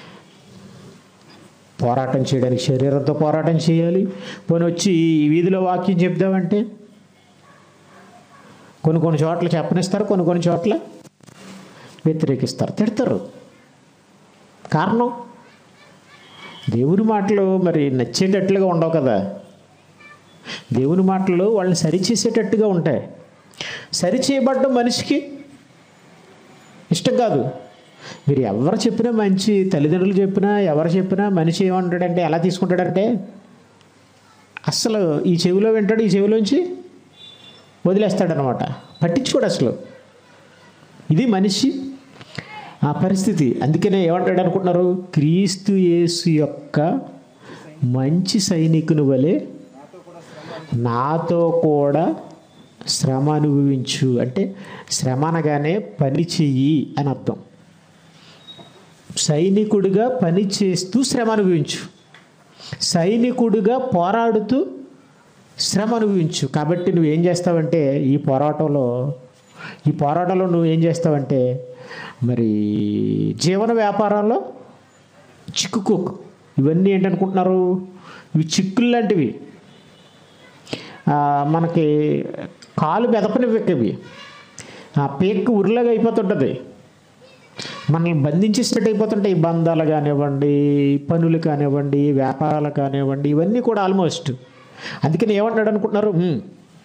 పోరాటం చేయడానికి శరీరంతో పోరాటం చేయాలి పోనీ వచ్చి ఈ వీధిలో వాక్యం చెప్దామంటే కొన్ని కొన్ని చోట్ల చెప్పనిస్తారు కొన్ని కొన్ని చోట్ల వ్యతిరేకిస్తారు తిడతారు కారణం దేవుని మాటలు మరి నచ్చేటట్లుగా ఉండవు కదా దేవుని మాటలు వాళ్ళని సరిచేసేటట్టుగా ఉంటాయి సరిచేయబడ్డ మనిషికి ఇష్టం కాదు మీరు ఎవరు చెప్పినా మంచి తల్లిదండ్రులు చెప్పినా ఎవరు చెప్పినా మనిషి ఏమంటాడంటే ఎలా తీసుకుంటాడంటే అస్సలు ఈ చెవిలో వింటాడు ఈ చెవిలోంచి వదిలేస్తాడనమాట పట్టించుకోడు అసలు ఇది మనిషి ఆ పరిస్థితి అందుకనే ఏమంటాడు అనుకుంటున్నారు క్రీస్తు యేసు యొక్క మంచి సైనికుని వలె నాతో కూడా శ్రమ అనుభవించు అంటే శ్రమ అనగానే పని చెయ్యి అని అర్థం సైనికుడిగా పని చేస్తూ శ్రమ అనుభవించు సైనికుడిగా పోరాడుతూ శ్రమ అనుభవించు కాబట్టి నువ్వేం చేస్తావంటే ఈ పోరాటంలో ఈ పోరాటంలో నువ్వేం చేస్తావంటే మరి జీవన వ్యాపారాల్లో చిక్కుకోకు ఇవన్నీ ఏంటనుకుంటున్నారు ఇవి చిక్కులు లాంటివి ఆ, మనకి కాలు మెదపనివ్వకవి ఆ పేక్కు ఉరిలాగా అయిపోతుంటుంది మనల్ని బంధించేసినట్టు అయిపోతుంటాయి బంధాలు కానివ్వండి పనులు కానివ్వండి వ్యాపారాలు కానివ్వండి ఇవన్నీ కూడా ఆల్మోస్ట్ అందుకని ఏమంటాడు అనుకుంటున్నారు "హ్మ్,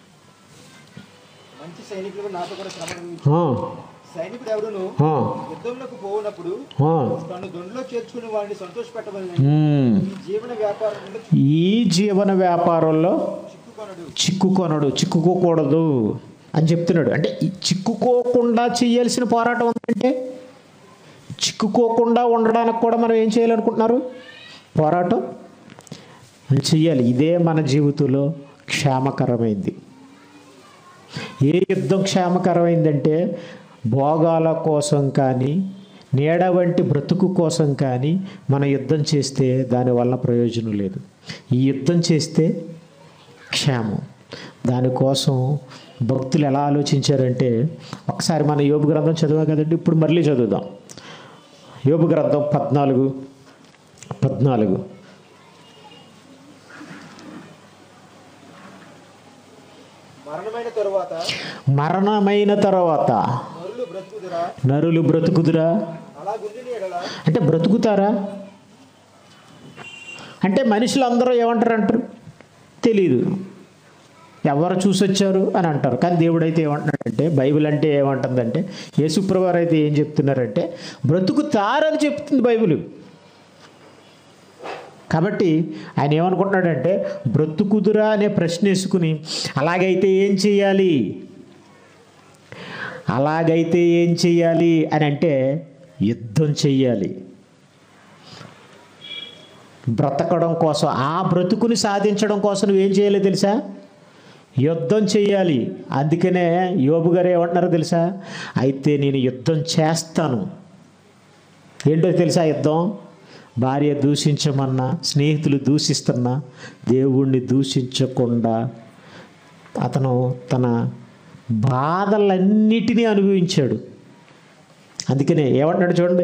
మంచి సైనికులకు నాతో కూడా శ్రమ అనుభవించి ఆ, సైనికుడు ఎవడును ఆ, యుద్ధంలోకి పోవునప్పుడు ఆ, తను దొండలో చేర్చుకుని వాడిని సంతోషపెట్టవలని హ్మ్." ఈ జీవన వ్యాపారంలో ఈ జీవన వ్యాపారంలో చిక్కుకొనడు చిక్కుకొనడు చిక్కుకోకూడదు అని చెప్తున్నాడు అంటే ఈ చిక్కుకోకుండా చేయాల్సిన పోరాటం ఉందంటే చిక్కుకోకుండా ఉండడానికి కూడా మనం ఏం చేయాలనుకుంటున్నారు పోరాటం చెయ్యాలి ఇదే మన జీవితంలో క్షేమకరమైంది ఏ యుద్ధం క్షేమకరమైందంటే భోగాల కోసం కానీ నీడ వంటి బ్రతుకు కోసం కానీ మన యుద్ధం చేస్తే దానివల్ల ప్రయోజనం లేదు ఈ యుద్ధం చేస్తే క్షేమం దానికోసం భక్తులు ఎలా ఆలోచించారంటే ఒకసారి మన యోబు గ్రంథం చదివా కదండి ఇప్పుడు మళ్ళీ చదువుదాం యోబు గ్రంథం పద్నాలుగు పద్నాలుగు మరణమైన తరువాత మరణమైన తర్వాత నరులు బ్రతుకుదురా నరులు బ్రతుకుదురా అలా గుండిని ఎడల అంటే బ్రతుకుతారా అంటే మనుషులు అందరూ ఏమంటారు అంటారు తెలీదు ఎవరు చూసొచ్చారు అని అంటారు కానీ దేవుడు అయితే ఏమంటున్నాడంటే బైబిల్ అంటే ఏమంటుందంటే యేసుప్రభువారు అయితే ఏం చెప్తున్నారంటే బ్రతుకుతారని చెప్తుంది బైబిల్ కాబట్టి ఆయన ఏమనుకుంటున్నాడంటే బ్రతుకుదురా అనే ప్రశ్న వేసుకుని అలాగైతే ఏం చేయాలి అలాగైతే ఏం చెయ్యాలి అని అంటే యుద్ధం చెయ్యాలి బ్రతకడం కోసం ఆ బ్రతుకుని సాధించడం కోసం నువ్వేం చేయాలి తెలుసా యుద్ధం చెయ్యాలి అందుకనే యోబు గారు ఏమంటున్నారో తెలుసా అయితే నేను యుద్ధం చేస్తాను ఏంటో తెలుసా యుద్ధం భార్య దూషించమన్నా స్నేహితులు దూషిస్తున్నా దేవుణ్ణి దూషించకుండా అతను తన బాధలన్నిటినీ అనుభవించాడు అందుకనే ఏమంటున్నాడు చూడండి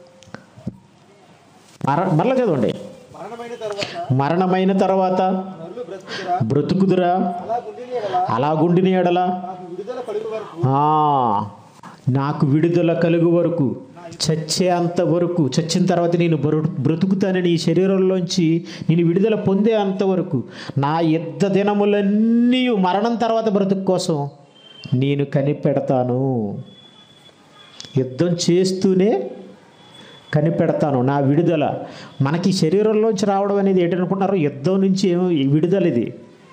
మర మరల చదవండి మరణమైన తరువాత మరణమైన తర్వాత నరులు బ్రతుకుదురా బ్రతుకుదురా అలా గుండిని ఎడల అలాగుండిన ఎడల నాకు విడుదల కలుగు వరకు ఆ, నాకు విడుదల కలుగు వరకు చచ్చేంత వరకు చచ్చిన తర్వాత నేను బ్ర బ్రతుకుతానని ఈ శరీరంలోంచి నేను విడుదల పొందే అంతవరకు నా యుద్ధ దినములన్నీ మరణం తర్వాత బ్రతుకు కోసం నేను కనిపెడతాను యుద్ధం చేస్తూనే కనిపెడతాను నా విడుదల మనకి శరీరంలోంచి రావడం అనేది ఏంటనుకుంటున్నారు యుద్ధం నుంచి ఏమో ఈ విడుదల ఇది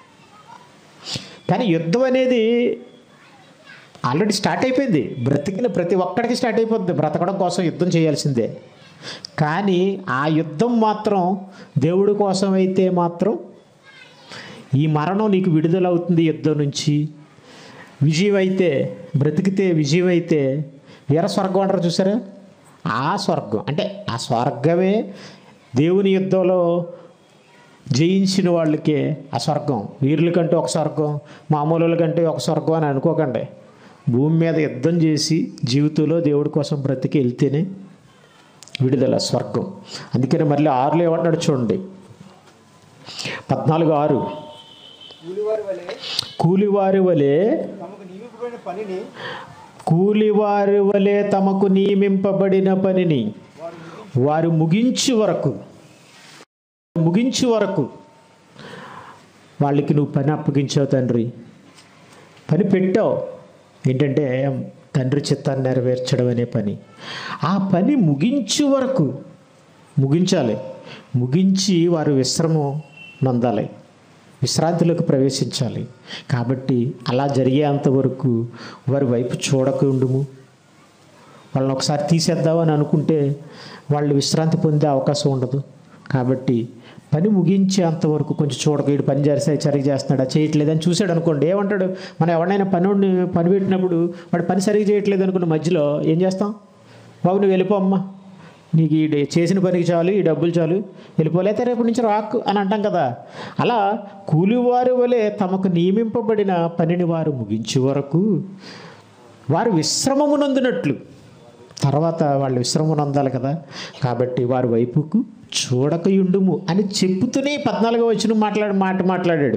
కానీ యుద్ధం అనేది ఆల్రెడీ స్టార్ట్ అయిపోయింది బ్రతికిన ప్రతి ఒక్కడికి స్టార్ట్ అయిపోతుంది బ్రతకడం కోసం యుద్ధం చేయాల్సిందే కానీ ఆ యుద్ధం మాత్రం దేవుడి కోసం అయితే మాత్రం ఈ మరణం నీకు విడుదల అవుతుంది యుద్ధం నుంచి విజయం అయితే బ్రతికితే విజయం అయితే వీర స్వర్గం అంటారు చూసారా ఆ స్వర్గం అంటే ఆ స్వర్గమే దేవుని యుద్ధంలో జయించిన వాళ్ళకే ఆ స్వర్గం వీరుల కంటే ఒక స్వర్గం మామూలుల కంటే ఒక స్వర్గం అని అనుకోకండి భూమి మీద యుద్ధం చేసి జీవితంలో దేవుడి కోసం బ్రతికి వెళ్తేనే విడుదల స్వర్గం అందుకని మళ్ళీ ఆరులో ఏమంటున్నాడు చూడండి పద్నాలుగు ఆరు కూలివారి వలె కూలివారి వలె తమకు నియమింపబడిన పనిని కూలివారి వలె తమకు నియమింపబడిన పనిని వారు ముగించు వరకు ముగించు వరకు వాళ్ళకి నువ్వు పని అప్పగించావు తండ్రి పని పెట్టావు ఏంటంటే తండ్రి చిత్తాన్ని నెరవేర్చడం అనే పని ఆ పని ముగించు వరకు ముగించాలి ముగించి వారు విశ్రమం నొందాలి విశ్రాంతిలోకి ప్రవేశించాలి కాబట్టి అలా జరిగేంత వరకు వారి వైపు చూడకుండుము వాళ్ళని ఒకసారి తీసేద్దామని అనుకుంటే వాళ్ళు విశ్రాంతి పొందే అవకాశం ఉండదు కాబట్టి పని ముగించేంత వరకు కొంచెం చూడక వీడు పని చేస్తే సరిగ్గా చేస్తున్నాడా చేయట్లేదని చూశాడు అనుకోండి ఏమంటాడు మనం ఎవరినైనా పని పని పెట్టినప్పుడు వాడు పని సరిగ్గా చేయట్లేదు అనుకున్న మధ్యలో ఏం చేస్తాం బాబు నువ్వు వెళ్ళిపో అమ్మా నీకు ఈ డే- చేసిన పనికి చాలు ఈ డబ్బులు చాలు వెళ్ళిపోలేతే రేపు నుంచి రాకు అని అంటాం కదా అలా కూలివారి వలె తమకు నియమింపబడిన పనిని వారు ముగించే వరకు వారు విశ్రమమునందునట్లు తర్వాత వాళ్ళు విశ్రమనందాలి కదా కాబట్టి వారి వైపుకు చూడకయుండుము అని చెప్పుతూనే పద్నాలుగో వచ్చిన మాట్లాడి మాట మాట్లాడాడు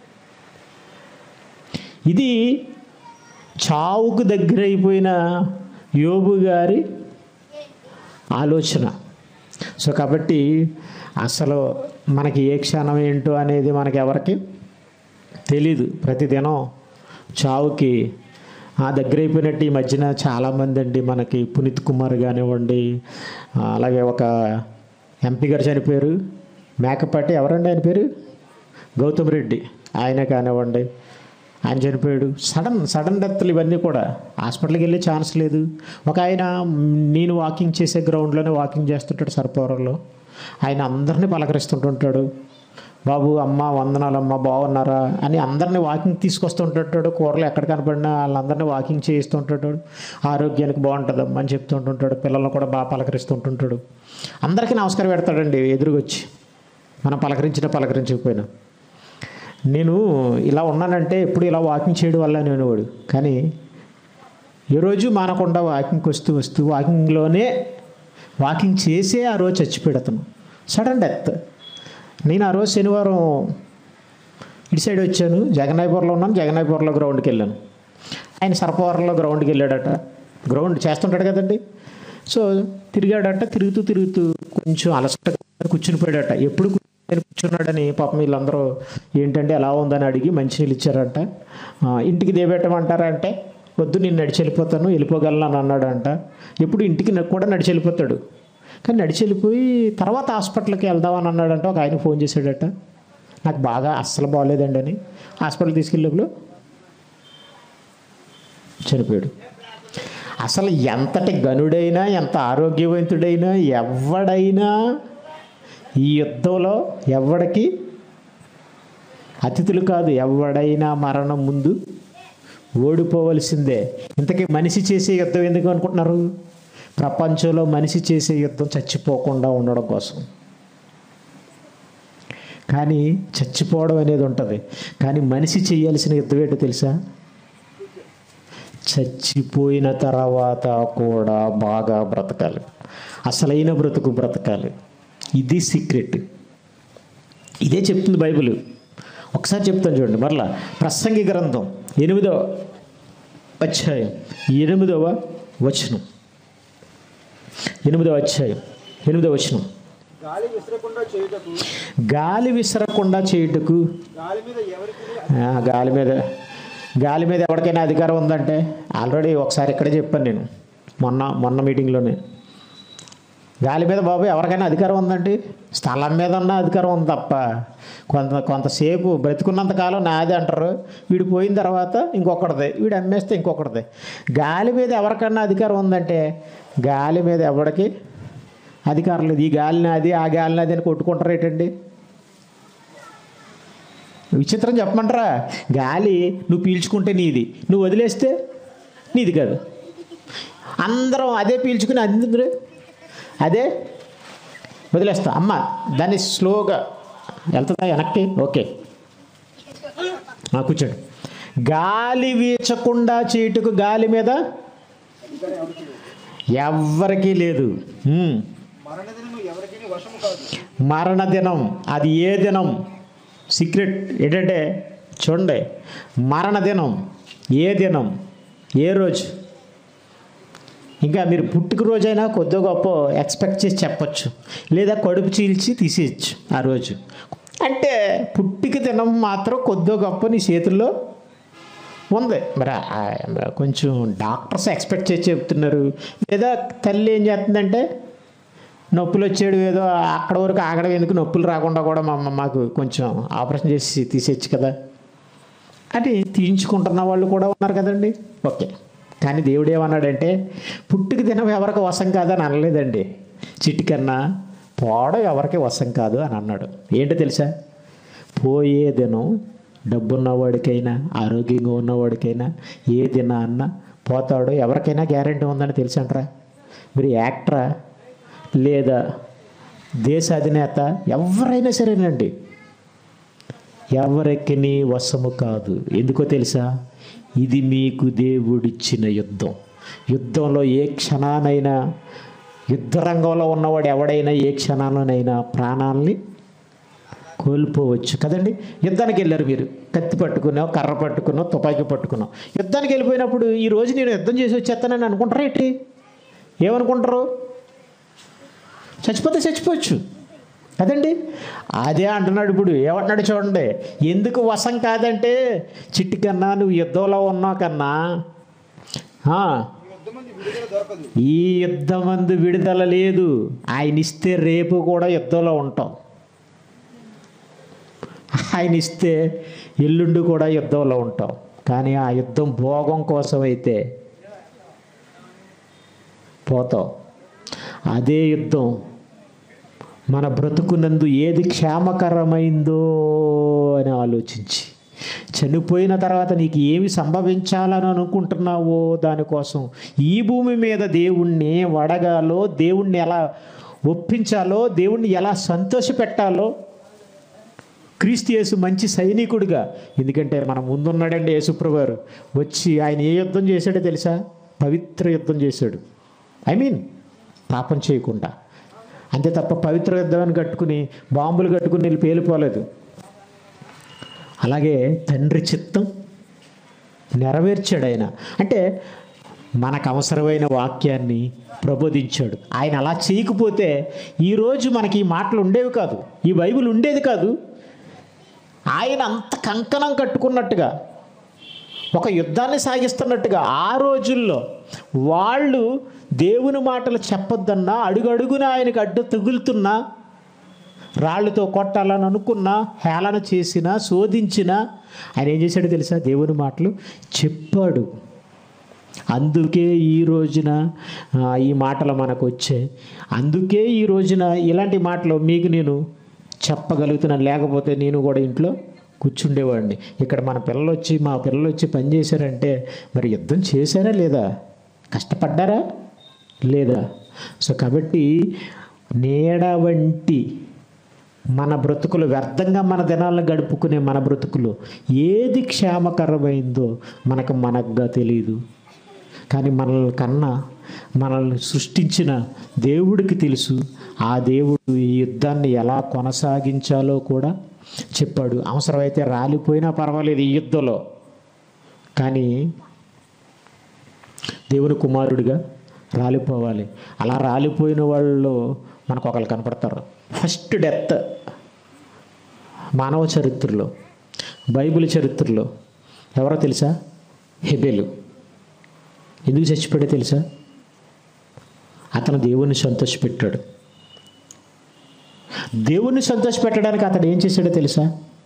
ఇది చావుకు దగ్గర అయిపోయిన యోబు గారి ఆలోచన సో కాబట్టి అసలు మనకి ఏ క్షణం ఏంటో అనేది మనకి ఎవరికి తెలీదు ప్రతిదినం చావుకి ఆ దగ్గర అయిపోయినట్టు ఈ మధ్యన చాలామంది అండి మనకి పునీత్ కుమార్ కానివ్వండి ఆ, అలాగే ఒక ఎంపీ గారు చనిపోయారు మేకపాటి ఎవరండి ఆయన పేరు గౌతమ్ రెడ్డి ఆయన కానివ్వండి ఆయన చనిపోయాడు సడన్ సడన్ డెత్లు ఇవన్నీ కూడా హాస్పిటల్కి వెళ్ళే ఛాన్స్ లేదు ఒక ఆయన మ్, నేను వాకింగ్ చేసే గ్రౌండ్లోనే వాకింగ్ చేస్తుంటాడు సర్పవరంలో ఆయన అందరినీ పలకరిస్తుంటుంటాడు బాబు అమ్మ వందనాలమ్మ బాగున్నారా అని అందరినీ వాకింగ్ తీసుకొస్తుంటుంటాడు కూరలు ఎక్కడ కనపడినా వాళ్ళందరినీ వాకింగ్ చేయిస్తుంటాడు ఆరోగ్యానికి బాగుంటుందమ్మా అని చెప్తుంటుంటాడు పిల్లలను కూడా బాగా పలకరిస్తుంటుంటాడు అందరికీ నమస్కారం పెడతాడండి ఎదురుగొచ్చి మనం పలకరించినా పలకరించకపోయినా నేను ఇలా ఉన్నానంటే ఎప్పుడు ఇలా వాకింగ్ చేయడం వల్ల నేను వాడు కానీ ఏ రోజు మానకుండా వాకింగ్కి వస్తూ వస్తూ వాకింగ్లోనే వాకింగ్ చేసే ఆ రోజు చచ్చిపెడతాను సడన్ డెత్ నేను ఆ రోజు శనివారం ఇటు సైడ్ వచ్చాను జగన్నాయపురంలో ఉన్నాను జగన్నాయపురంలో గ్రౌండ్కి వెళ్ళాను ఆయన సర్పవరంలో గ్రౌండ్కి వెళ్ళాడట గ్రౌండ్ చేస్తుంటాడు కదండి సో తిరిగాడట తిరుగుతూ తిరుగుతూ కొంచెం అలసట కూర్చుని పోయాడట ఎప్పుడు కూర్చొని కూర్చున్నాడని పాపం వీళ్ళందరూ ఏంటంటే ఎలా ఉందని అడిగి మంచినీళ్ళు ఇచ్చారంట ఆ, ఇంటికి దేబెట్టమంటారా అంటే వద్దు నేను నడిచి వెళ్ళిపోతాను వెళ్ళిపోగలను అని అన్నాడంట ఎప్పుడు ఇంటికి న- కూడా నడిచి వెళ్ళిపోతాడు కానీ నడిచి వెళ్ళిపోయి తర్వాత హాస్పిటల్కి వెళ్దామని అన్నాడంట ఒక ఆయన ఫోన్ చేశాడట నాకు బాగా అస్సలు బాగోలేదండి అని హాస్పిటల్ తీసుకెళ్ళేప్పుడు చనిపోయాడు అసలు ఎంతటి గనుడైనా ఎంత ఆరోగ్యవంతుడైనా ఎవడైనా ఈ యుద్ధంలో ఎవడికి అతిథులు కాదు ఎవడైనా మరణం ముందు ఓడిపోవలసిందే ఇంతకీ మనిషి చేసే యుద్ధం ఎందుకు అనుకుంటున్నారు ప్రపంచంలో మనిషి చేసే యుద్ధం చచ్చిపోకుండా ఉండడం కోసం కానీ చచ్చిపోవడం అనేది ఉంటుంది కానీ మనిషి చేయాల్సిన యుద్ధం ఏంటో తెలుసా చచ్చిపోయిన తర్వాత కూడా బాగా బ్రతకాలి అసలైన బ్రతుకు బ్రతకాలి ఇది సీక్రెట్ ఇదే చెప్తుంది బైబిల్ ఒకసారి చెప్తాను చూడండి మరలా ప్రసంగి గ్రంథం ఎనిమిదవ అధ్యాయం ఎనిమిదవ వచనం ఎనిమిదవ అధ్యాయం ఎనిమిదవ వచనం గాలి విసరకుండా చేయుటకు గాలి విసరకుండా చేయుటకు గాలి మీద ఎవరికి ఆ, గాలి మీద గాలి మీద ఎవరికైనా అధికారం ఉందంటే ఆల్రెడీ ఒకసారి ఇక్కడే చెప్పాను నేను మొన్న మొన్న మీటింగ్లోనే గాలి మీద బాబు ఎవరికైనా అధికారం ఉందండి స్థలం మీద ఉన్న అధికారం ఉంది తప్ప కొంత కొంతసేపు బ్రతికున్నంత కాలం నాది అంటారు వీడు పోయిన తర్వాత ఇంకొకటిది వీడు అమ్మేస్తే ఇంకొకటిది గాలి మీద ఎవరికన్నా అధికారం ఉందంటే గాలి మీద ఎవరికి అధికారం లేదు ఈ గాలి నాది ఆ గాలి నాది అని కొట్టుకుంటారు ఏంటండి విచిత్రం చెప్పమంటారా గాలి నువ్వు పీల్చుకుంటే నీది నువ్వు వదిలేస్తే నీది కాదు అందరం అదే పీల్చుకుని అందరూ అదే వదిలేస్తా అమ్మ దాన్ని స్లోగా వెళ్తుందా వెనక్కి ఓకే ఆ, కూర్చోండి గాలి వీచకుండా చేటుకు గాలి మీద ఎవ్వరికీ లేదు ఉమ్. మరణ దినము ఎవరికి వశము కాదు మరణ దినం అది ఏ దినం సీక్రెట్ ఏంటంటే చూడండి మరణ దినం ఏ దినం ఏ రోజు ఇంకా మీరు పుట్టుక రోజైనా కొద్ది గొప్ప ఎక్స్పెక్ట్ చేసి చెప్పొచ్చు లేదా కడుపు చీల్చి తీసేయచ్చు ఆ రోజు అంటే పుట్టిక దినం మాత్రం కొద్ది గొప్ప నీ చేతుల్లో ఉంది మరి ఆ- కొంచెం డాక్టర్స్ ఎక్స్పెక్ట్ చేసి చెప్తున్నారు లేదా తల్లి ఏం చేస్తుందంటే నొప్పులు వచ్చేడు ఏదో అక్కడ వరకు ఆగడం ఎందుకు నొప్పులు రాకుండా కూడా మా అమ్మ మాకు కొంచెం ఆపరేషన్ చేసి తీసేయచ్చు కదా అని తీయించుకుంటున్న వాళ్ళు కూడా ఉన్నారు కదండి ఓకే కానీ దేవుడు ఏమన్నాడంటే పుట్టుక దినం ఎవరికి వశం కాదని అనలేదండి చిటికన్నా పోవడం ఎవరికి వశం కాదు అని అన్నాడు ఏంటో తెలుసా పోయే దినం డబ్బున్నవాడికైనా ఆరోగ్యంగా ఉన్నవాడికైనా ఏ దిన అన్నా పోతాడో ఎవరికైనా గ్యారంటీ ఉందని తెలుసంటారా మీరు యాక్టరా లేదా దేశ అధినేత ఎవరైనా సరేనండి ఎవరికి వశము కాదు ఎందుకో తెలుసా ఇది మీకు దేవుడిచ్చిన యుద్ధం యుద్ధంలో ఏ క్షణానైనా యుద్ధ రంగంలో ఉన్నవాడు ఎవడైనా ఏ క్షణాలోనైనా ప్రాణాలని కోల్పోవచ్చు కదండి యుద్ధానికి వెళ్ళారు మీరు కత్తి పట్టుకున్నావు కర్ర పట్టుకున్నావు తుపాకీ పట్టుకున్నావు యుద్ధానికి వెళ్ళిపోయినప్పుడు ఈ రోజు నేను యుద్ధం చేసి వచ్చేస్తానని అనుకుంటారా ఏంటి ఏమనుకుంటారు చచ్చిపోతే చచ్చిపోవచ్చు కదండి అదే అంటున్నాడు ఇప్పుడు ఏమంటున్నాడు చూడండి ఎందుకు వశం కాదంటే చిట్టి కన్నా నువ్వు యుద్ధంలో ఉన్నావు కన్నా ఆ, యుద్ధం మంది విడుదల దొరకదు ఈ యుద్ధమందు విడుదల లేదు ఆయన ఇస్తే రేపు కూడా యుద్ధంలో ఉంటాం ఆయన ఇస్తే ఎల్లుండి కూడా యుద్ధంలో ఉంటాం కానీ ఆ యుద్ధం భోగం కోసం అయితే పోతాం అదే యుద్ధం మన బ్రతుకునందు ఏది క్షేమకరమైందో అని ఆలోచించి చనిపోయిన తర్వాత నీకు ఏమి సంభవించాలని అనుకుంటున్నావో దానికోసం ఈ భూమి మీద దేవుణ్ణి వడగాలో దేవుణ్ణి ఎలా ఒప్పించాలో దేవుణ్ణి ఎలా సంతోషపెట్టాలో క్రీస్తు యేసు మంచి సైనికుడిగా ఎందుకంటే మన ముందున్నాడండి యేసుప్రభువారు వచ్చి ఆయన ఏ యుద్ధం చేశాడో తెలుసా పవిత్ర యుద్ధం చేశాడు ఐ మీన్ పాపం చేయకుండా అంతే తప్ప పవిత్ర యుద్ధాన్ని కట్టుకుని బాంబులు కట్టుకుని వెళ్ళి పేలిపోలేదు అలాగే తండ్రి చిత్తం నెరవేర్చాడు ఆయన అంటే మనకు అవసరమైన వాక్యాన్ని ప్రబోధించాడు ఆయన అలా చేయకపోతే ఈరోజు మనకి ఈ మాటలు ఉండేవి కాదు ఈ బైబిల్ ఉండేది కాదు ఆయన అంత కంకణం కట్టుకున్నట్టుగా ఒక యుద్ధాన్ని సాగిస్తున్నట్టుగా ఆ రోజుల్లో వాళ్ళు దేవుని మాటలు చెప్పొద్దన్నా అడుగడుగున ఆయనకు అడ్డు తగులుతున్నా రాళ్ళతో కొట్టాలని అనుకున్నా హేళన చేసినా శోధించినా ఆయన ఏం చేశాడో తెలుసా దేవుని మాటలు చెప్పాడు అందుకే ఈ రోజున ఆ, ఈ మాటలు మనకు వచ్చాయి అందుకే ఈ రోజున ఇలాంటి మాటలు మీకు నేను చెప్పగలుగుతున్నాను లేకపోతే నేను కూడా ఇంట్లో కూర్చుండేవాడిని ఇక్కడ మన పిల్లలు వచ్చి మా పిల్లలు వచ్చి పని చేశారంటే మరి యుద్ధం చేశారా లేదా కష్టపడ్డారా లేదా సో కాబట్టి నీడ వంటి మన బ్రతుకులు వ్యర్థంగా మన దినాలను గడుపుకునే మన బ్రతుకులు ఏది క్షేమకరమైందో మనకు మనకుగా తెలియదు కానీ మనల్ని కన్నా మనల్ని సృష్టించిన దేవుడికి తెలుసు ఆ దేవుడు ఈ యుద్ధాన్ని ఎలా కొనసాగించాలో కూడా చెప్పాడు అవసరమైతే రాలిపోయినా పర్వాలేదు ఈ యుద్ధంలో కానీ దేవుని కుమారుడిగా రాలిపోవాలి అలా రాలిపోయిన వాళ్ళు మనకు ఒకళ్ళు కనపడతారు ఫస్ట్ డెత్ మానవ చరిత్రలో బైబిల్ చరిత్రలో ఎవరో తెలుసా హెబెలు ఎందుకు చచ్చిపోయాడో తెలుసా అతను దేవుణ్ణి సంతోషపెట్టాడు దేవుణ్ణి సంతోషపెట్టడానికి అతడు ఏం చేశాడో తెలుసా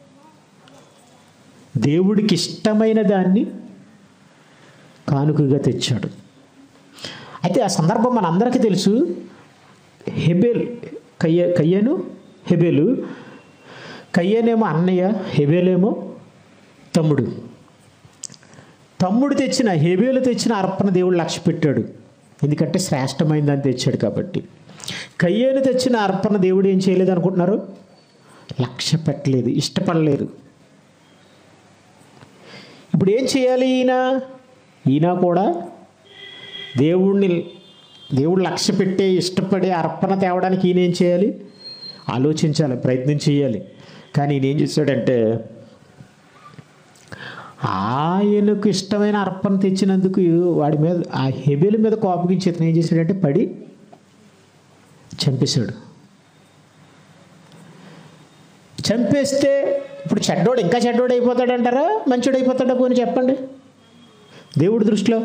దేవుడికి ఇష్టమైన దాన్ని కానుకగా తెచ్చాడు అయితే ఆ సందర్భం మనందరికీ తెలుసు హెబెల్ కయ్య కయ్యను హెబెలు కయ్యనేమో అన్నయ్య హెబెలేమో తమ్ముడు తమ్ముడు తెచ్చిన హెబేలు తెచ్చిన అర్పణ దేవుడు లక్ష్య పెట్టాడు ఎందుకంటే శ్రేష్టమైందని తెచ్చాడు కాబట్టి కయ్యేను తెచ్చిన అర్పణ దేవుడు ఏం చేయలేదు అనుకుంటున్నారు లక్ష్య పెట్టలేదు ఇష్టపడలేదు ఇప్పుడు ఏం చేయాలి ఈయన ఈయన కూడా దేవుణ్ణి దేవుడు లక్ష్య పెట్టే ఇష్టపడే అర్పణ తేవడానికి ఈయన ఏం చేయాలి ఆలోచించాలి ప్రయత్నం చేయాలి కానీ ఈయన ఏం చేశాడంటే ఆయనకు ఇష్టమైన అర్పణ తెచ్చినందుకు వాడి మీద ఆ హెబెల మీద కోపగించి ఇతను ఏం చేశాడంటే పడి చంపేశాడు చంపేస్తే ఇప్పుడు చెడ్డోడు ఇంకా చెడ్డోడు అయిపోతాడంటారా మంచోడు అయిపోతాడా పోని చెప్పండి దేవుడి దృష్టిలో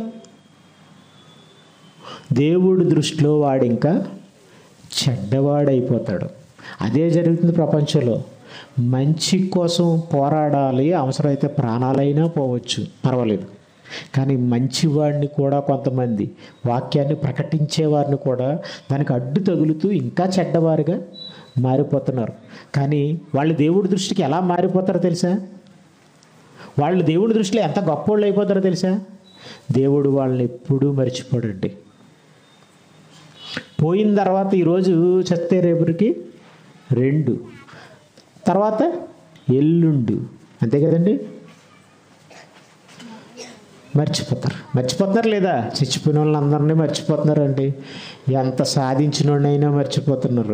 దేవుడి దృష్టిలో వాడు ఇంకా చెడ్డవాడైపోతాడు అదే జరుగుతుంది ప్రపంచంలో మంచి కోసం పోరాడాలి అవసరమైతే ప్రాణాలైనా పోవచ్చు పర్వాలేదు కానీ మంచివాడిని కూడా కొంతమంది వాక్యాన్ని ప్రకటించే వారిని కూడా దానికి అడ్డు తగులుతూ ఇంకా చెడ్డవారుగా మారిపోతున్నారు కానీ వాళ్ళు దేవుడి దృష్టికి ఎలా మారిపోతారో తెలుసా వాళ్ళు దేవుడి దృష్టిలో ఎంత గొప్పోళ్ళు అయిపోతారో తెలుసా దేవుడు వాళ్ళని ఎప్పుడూ మర్చిపోడండి పోయిన తర్వాత ఈరోజు చస్తే రేపటికి రెండు తర్వాత ఎల్లుండు అంతే కదండి మర్చిపోతారు మర్చిపోతున్నారు లేదా చచ్చిపోయిన వాళ్ళందరినీ మర్చిపోతున్నారు అండి ఎంత సాధించిన వాడినైనా మర్చిపోతున్నారు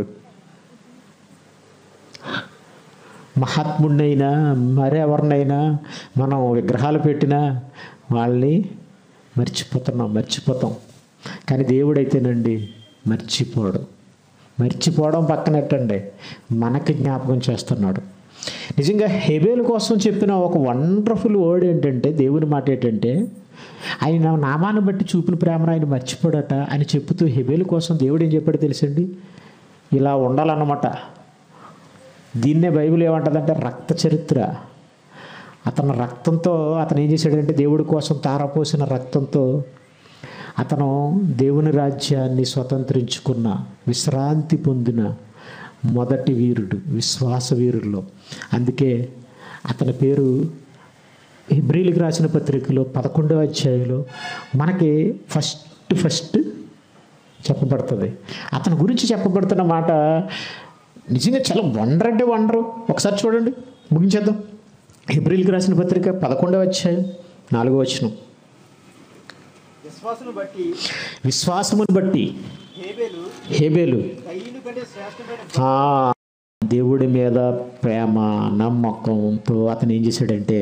మహాత్ముడినైనా మరెవరినైనా మనం విగ్రహాలు పెట్టినా వాళ్ళని మర్చిపోతున్నాం మర్చిపోతాం కానీ దేవుడైతేనండి మర్చిపోడు మర్చిపోవడం పక్కనట్టండి మనకి జ్ఞాపకం చేస్తున్నాడు నిజంగా హెబేల్ కోసం చెప్పిన ఒక వండర్ఫుల్ వర్డ్ ఏంటంటే దేవుని మాట ఏంటంటే ఆయన నామాన్ని బట్టి చూపిన ప్రేమను ఆయన మర్చిపోడట అని చెప్తూ హెబేల్ కోసం దేవుడు ఏం చెప్పాడో తెలుసండి ఇలా ఉండాలన్నమాట దీన్నే బైబిల్ ఏమంటుందంటే రక్త చరిత్ర అతని రక్తంతో అతను ఏం చేశాడంటే దేవుడి కోసం తారపోసిన రక్తంతో అతను దేవుని రాజ్యాన్ని స్వతంత్రించుకున్న విశ్రాంతి పొందిన మొదటి వీరుడు విశ్వాస వీరుల్లో అందుకే అతని పేరు హిబ్రిలకు రాసిన పత్రికలో పదకొండవ అధ్యాయంలో మనకి ఫస్ట్ ఫస్ట్ చెప్పబడుతుంది అతని గురించి చెప్పబడుతున్న మాట నిజంగా చాలా వండర్ అంటే వండరు ఒకసారి చూడండి ముగించేద్దాం ఏప్రిల్కి రాసిన పత్రిక పదకొండవ అధ్యాయం నాలుగో వచనం విశ్వాసను బట్టి విశ్వాసమును బట్టి హేబేలు హేబేలు కయ్యను కంటే శ్రేష్టమైన ఆ, దేవుడి మీద ప్రేమ నమ్మకంతో అతను ఏం చేశాడంటే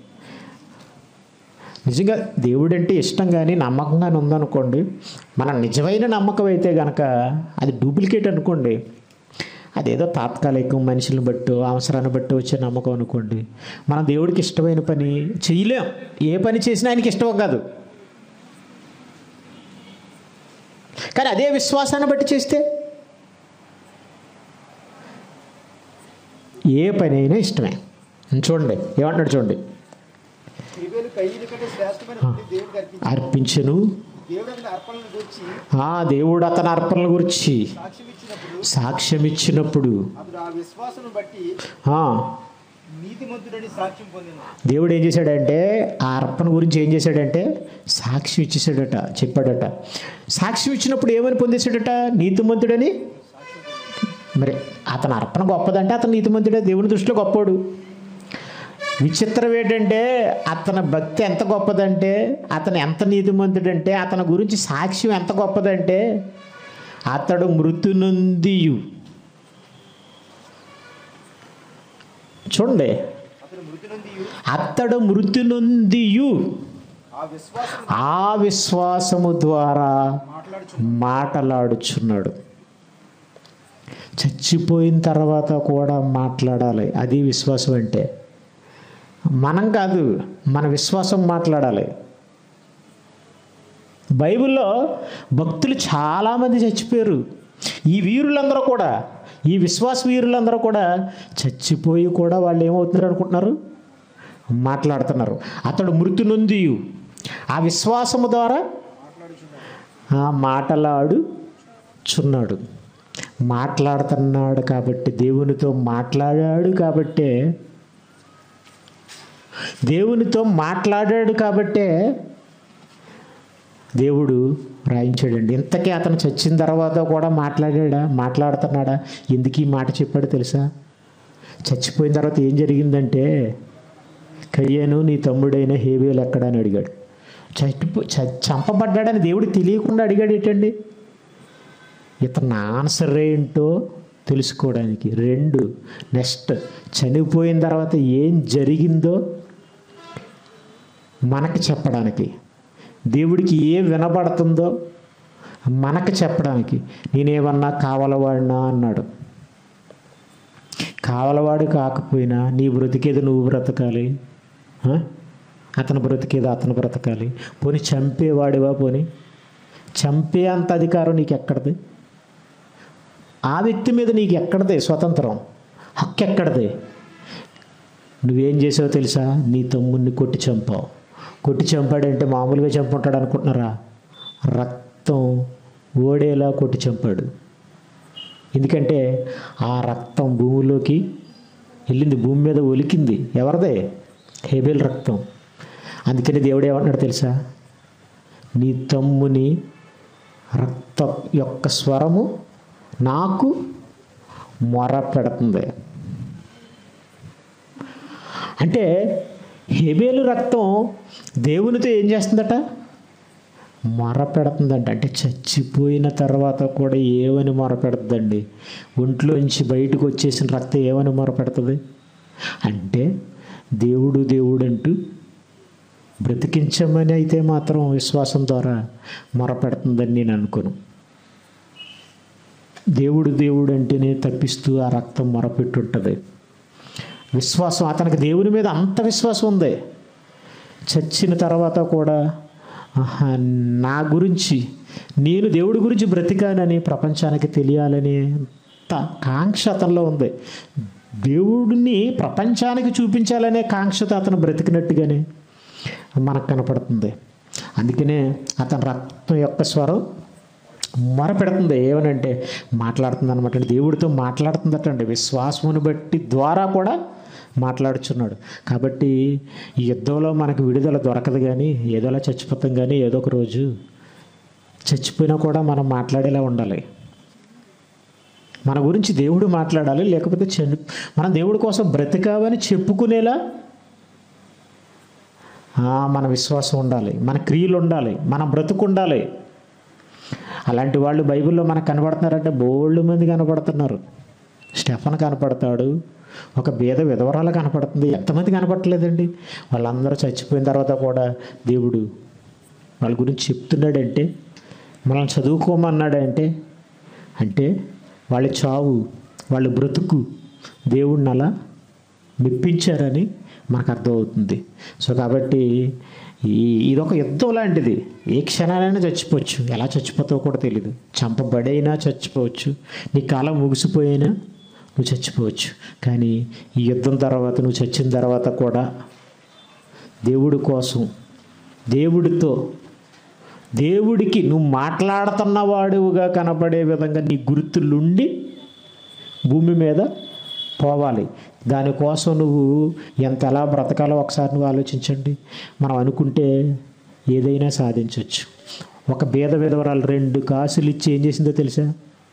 నిజంగా దేవుడు అంటే ఇష్టం కానీ నమ్మకంగానే ఉందనుకోండి మన నిజమైన నమ్మకం అయితే కనుక అది డూప్లికేట్ అనుకోండి అదేదో తాత్కాలికం మనుషులను బట్టి అవసరాన్ని బట్టి వచ్చే నమ్మకం అనుకోండి మనం దేవుడికి ఇష్టమైన పని చేయలేం ఏ పని చేసినా ఆయనకి ఇష్టం కాదు కానీ అదే విశ్వాసాన్ని బట్టి చేస్తే ఏ పని అయినా ఇష్టమే చూడండి ఏమంటాడు చూడండి హేబేలు కయ్యను కంటే శ్రేష్టమైన బలి దేవుడికి అర్పించి అర్పించను దేవుడు అతని అర్పణలను గురించి ఆ దేవుడు అతని అర్పణల గురించి సాక్ష్యం ఇచ్చినప్పుడు సాక్ష్యం ఇచ్చినప్పుడు అతడు ఆ విశ్వాసను బట్టి ఆ, నీతిమంతుడని సాక్ష్యం పొందిన దేవుడు ఏం చేశాడంటే ఆ అర్పణ గురించి ఏం చేశాడంటే సాక్ష్యం ఇచ్చేసాడట చెప్పాడట సాక్ష్యం ఇచ్చినప్పుడు ఏమని పొందేశాడట నీతిమంతుడని మరి అతని అర్పణ గొప్పదంటే అతను నీతిమంతుడే దేవుని దృష్టిలో గొప్పోడు విచిత్రం ఏంటంటే అతని భక్తి ఎంత గొప్పదంటే అతను ఎంత నీతిమంతుడంటే అతని గురించి సాక్ష్యం ఎంత గొప్పదంటే అతడు మృతునందియు చూడండి అతడు మృతి నుండి అతడు మృతునందియు ఆ విశ్వాసం ఆ విశ్వాసము ద్వారా మాట్లాడుచు మాటలాడుచున్నాడు చచ్చిపోయిన తర్వాత కూడా మాట్లాడాలి అది విశ్వాసం అంటే మనం కాదు మన విశ్వాసం మాట్లాడాలి బైబిల్లో భక్తులు చాలామంది చచ్చిపోయారు ఈ వీరులందరూ కూడా ఈ విశ్వాస వీరులందరూ కూడా చచ్చిపోయి కూడా వాళ్ళు ఏమవుతున్నారు అనుకుంటున్నారు మాట్లాడుతున్నారు అతడు మృతి నొందియు ఆ విశ్వాసము ద్వారా ఆ మాటలాడుచున్నాడు మాట్లాడుతున్నాడు కాబట్టి దేవునితో మాట్లాడాడు కాబట్టే దేవునితో మాట్లాడాడు కాబట్టే దేవుడు రాయించాడండి ఇంతకీ అతను చచ్చిన తర్వాత కూడా మాట్లాడాడా మాట్లాడుతున్నాడా ఎందుకు ఈ మాట చెప్పాడు తెలుసా చచ్చిపోయిన తర్వాత ఏం జరిగిందంటే కయ్యను నీ తమ్ముడైన హేబేలు ఎక్కడ అని అడిగాడు చచ్చిపో చ- చంపబడ్డాడని దేవుడికి తెలియకుండా అడిగాడు ఏంటండి ఇతని ఆన్సర్ ఏంటో తెలుసుకోవడానికి రెండు నెక్స్ట్ చనిపోయిన తర్వాత ఏం జరిగిందో మనకి చెప్పడానికి దేవుడికి ఏం వినబడుతుందో మనకు చెప్పడానికి నేనేమన్నా కావలవాడినా అన్నాడు కావలవాడు కాకపోయినా నీ బ్రతికేది నువ్వు బ్రతకాలి ఆ? అతను బ్రతికేది అతను బ్రతకాలి పోనీ చంపేవాడివా పోనీ చంపే అంత అధికారం నీకు ఎక్కడది ఆ వ్యక్తి మీద నీకు ఎక్కడదే స్వతంత్రం హక్కు ఎక్కడదే నువ్వేం చేసావో తెలుసా నీ తమ్ముడిని కొట్టి చంపావు కొట్టి చంపాడంటే మామూలుగా చంపుంటాడు అనుకుంటున్నారా రక్తం ఓడేలా కొట్టి చంపాడు ఎందుకంటే ఆ రక్తం భూమిలోకి వెళ్ళింది భూమి మీద ఒలికింది ఎవరిదే హేబేల్ రక్తం అందుకని దేవుడు ఏమంటున్నాడు తెలుసా నీ తమ్ముని రక్త యొక్క స్వరము నాకు మొర పెడుతుంది అంటే హెబేలు రక్తం దేవునితో ఏం చేస్తుందట మొర పెడుతుందంట అంటే చచ్చిపోయిన తర్వాత కూడా ఏమని మొర పెడుతుందండి ఒంట్లోంచి బయటకు వచ్చేసిన రక్తం ఏమని మొర పెడుతుంది అంటే దేవుడు దేవుడు అంటూ బ్రతికించమని అయితే మాత్రం విశ్వాసం ద్వారా మొర పెడుతుందని నేను అనుకోను దేవుడు దేవుడు అంటేనే తప్పిస్తూ ఆ రక్తం మొరపెట్టుంటుంది విశ్వాసం అతనికి దేవుని మీద అంత విశ్వాసం ఉంది చచ్చిన తర్వాత కూడా ఆహా, నా గురించి నేను దేవుడి గురించి బ్రతికానని ప్రపంచానికి తెలియాలని అంత కాంక్ష అతనిలో ఉంది దేవుడిని ప్రపంచానికి చూపించాలనే కాంక్షతో అతను బ్రతికినట్టుగానే మనకు కనపడుతుంది అందుకనే అతని రక్తం యొక్క స్వరం మొరపెడుతుంది ఏమనంటే మాట్లాడుతుంది అనమాట దేవుడితో మాట్లాడుతుందటండి విశ్వాసమును బట్టి ద్వారా కూడా మాట్లాడుచున్నాడు కాబట్టి ఈ యుద్ధంలో మనకు విడుదల దొరకదు కానీ ఏదోలా చచ్చిపోతాం కానీ ఏదో ఒక రోజు చచ్చిపోయినా కూడా మనం మాట్లాడేలా ఉండాలి మన గురించి దేవుడు మాట్లాడాలి లేకపోతే చని మనం దేవుడి కోసం బ్రతికావని చెప్పుకునేలా ఆ, మన విశ్వాసం ఉండాలి మన క్రియలు ఉండాలి మన బ్రతుకు ఉండాలి అలాంటి వాళ్ళు బైబిల్లో మనకు కనబడుతున్నారంటే బోళ్ళు మంది కనపడుతున్నారు స్టెఫన్ కనపడతాడు ఒక బీద విధవరాలు కనపడుతుంది ఎంతమంది కనపడట్లేదండి వాళ్ళందరూ చచ్చిపోయిన తర్వాత కూడా దేవుడు వాళ్ళ గురించి చెప్తున్నాడంటే మనల్ని చదువుకోమన్నాడంటే అంటే వాళ్ళ చావు వాళ్ళ బ్రతుకు దేవుడిని అలా మెప్పించారని మనకు అర్థమవుతుంది సో కాబట్టి ఈ ఇదొక యుద్ధం లాంటిది ఏ క్షణాలైనా చచ్చిపోవచ్చు ఎలా చచ్చిపోతావో కూడా తెలియదు చంపబడైనా చచ్చిపోవచ్చు నీ కాలం ముగిసిపోయినా నువ్వు చచ్చిపోవచ్చు కానీ ఈ యుద్ధం తర్వాత నువ్వు చచ్చిన తర్వాత కూడా దేవుడి కోసం దేవుడితో దేవుడికి నువ్వు మాట్లాడుతున్న వాడుగా కనబడే విధంగా నీ గుర్తులుండి భూమి మీద పోవాలి దానికోసం నువ్వు ఎంత ఎలా బ్రతకాలో ఒకసారి నువ్వు ఆలోచించండి మనం అనుకుంటే ఏదైనా సాధించవచ్చు ఒక భేద విధవరాలు రెండు కాసులు ఇచ్చి ఏం చేసిందో తెలుసా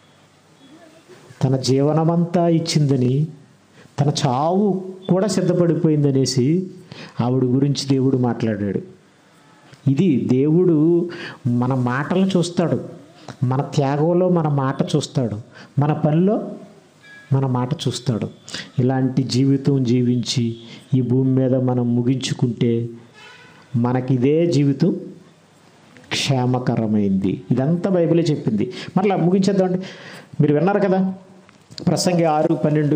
తన జీవనమంతా ఇచ్చిందని తన చావు కూడా సిద్ధపడిపోయిందనేసి ఆవిడ గురించి దేవుడు మాట్లాడాడు ఇది దేవుడు మన మాటలు చూస్తాడు మన త్యాగంలో మన మాట చూస్తాడు మన పనిలో మన మాట చూస్తాడు ఇలాంటి జీవితం జీవించి ఈ భూమి మీద మనం ముగించుకుంటే మనకి ఇదే జీవితం క్షేమకరమైంది ఇదంతా బైబిలే చెప్పింది మరలా ముగించేద్దామండి మీరు విన్నారు కదా ప్రసంగి ఆరు పన్నెండు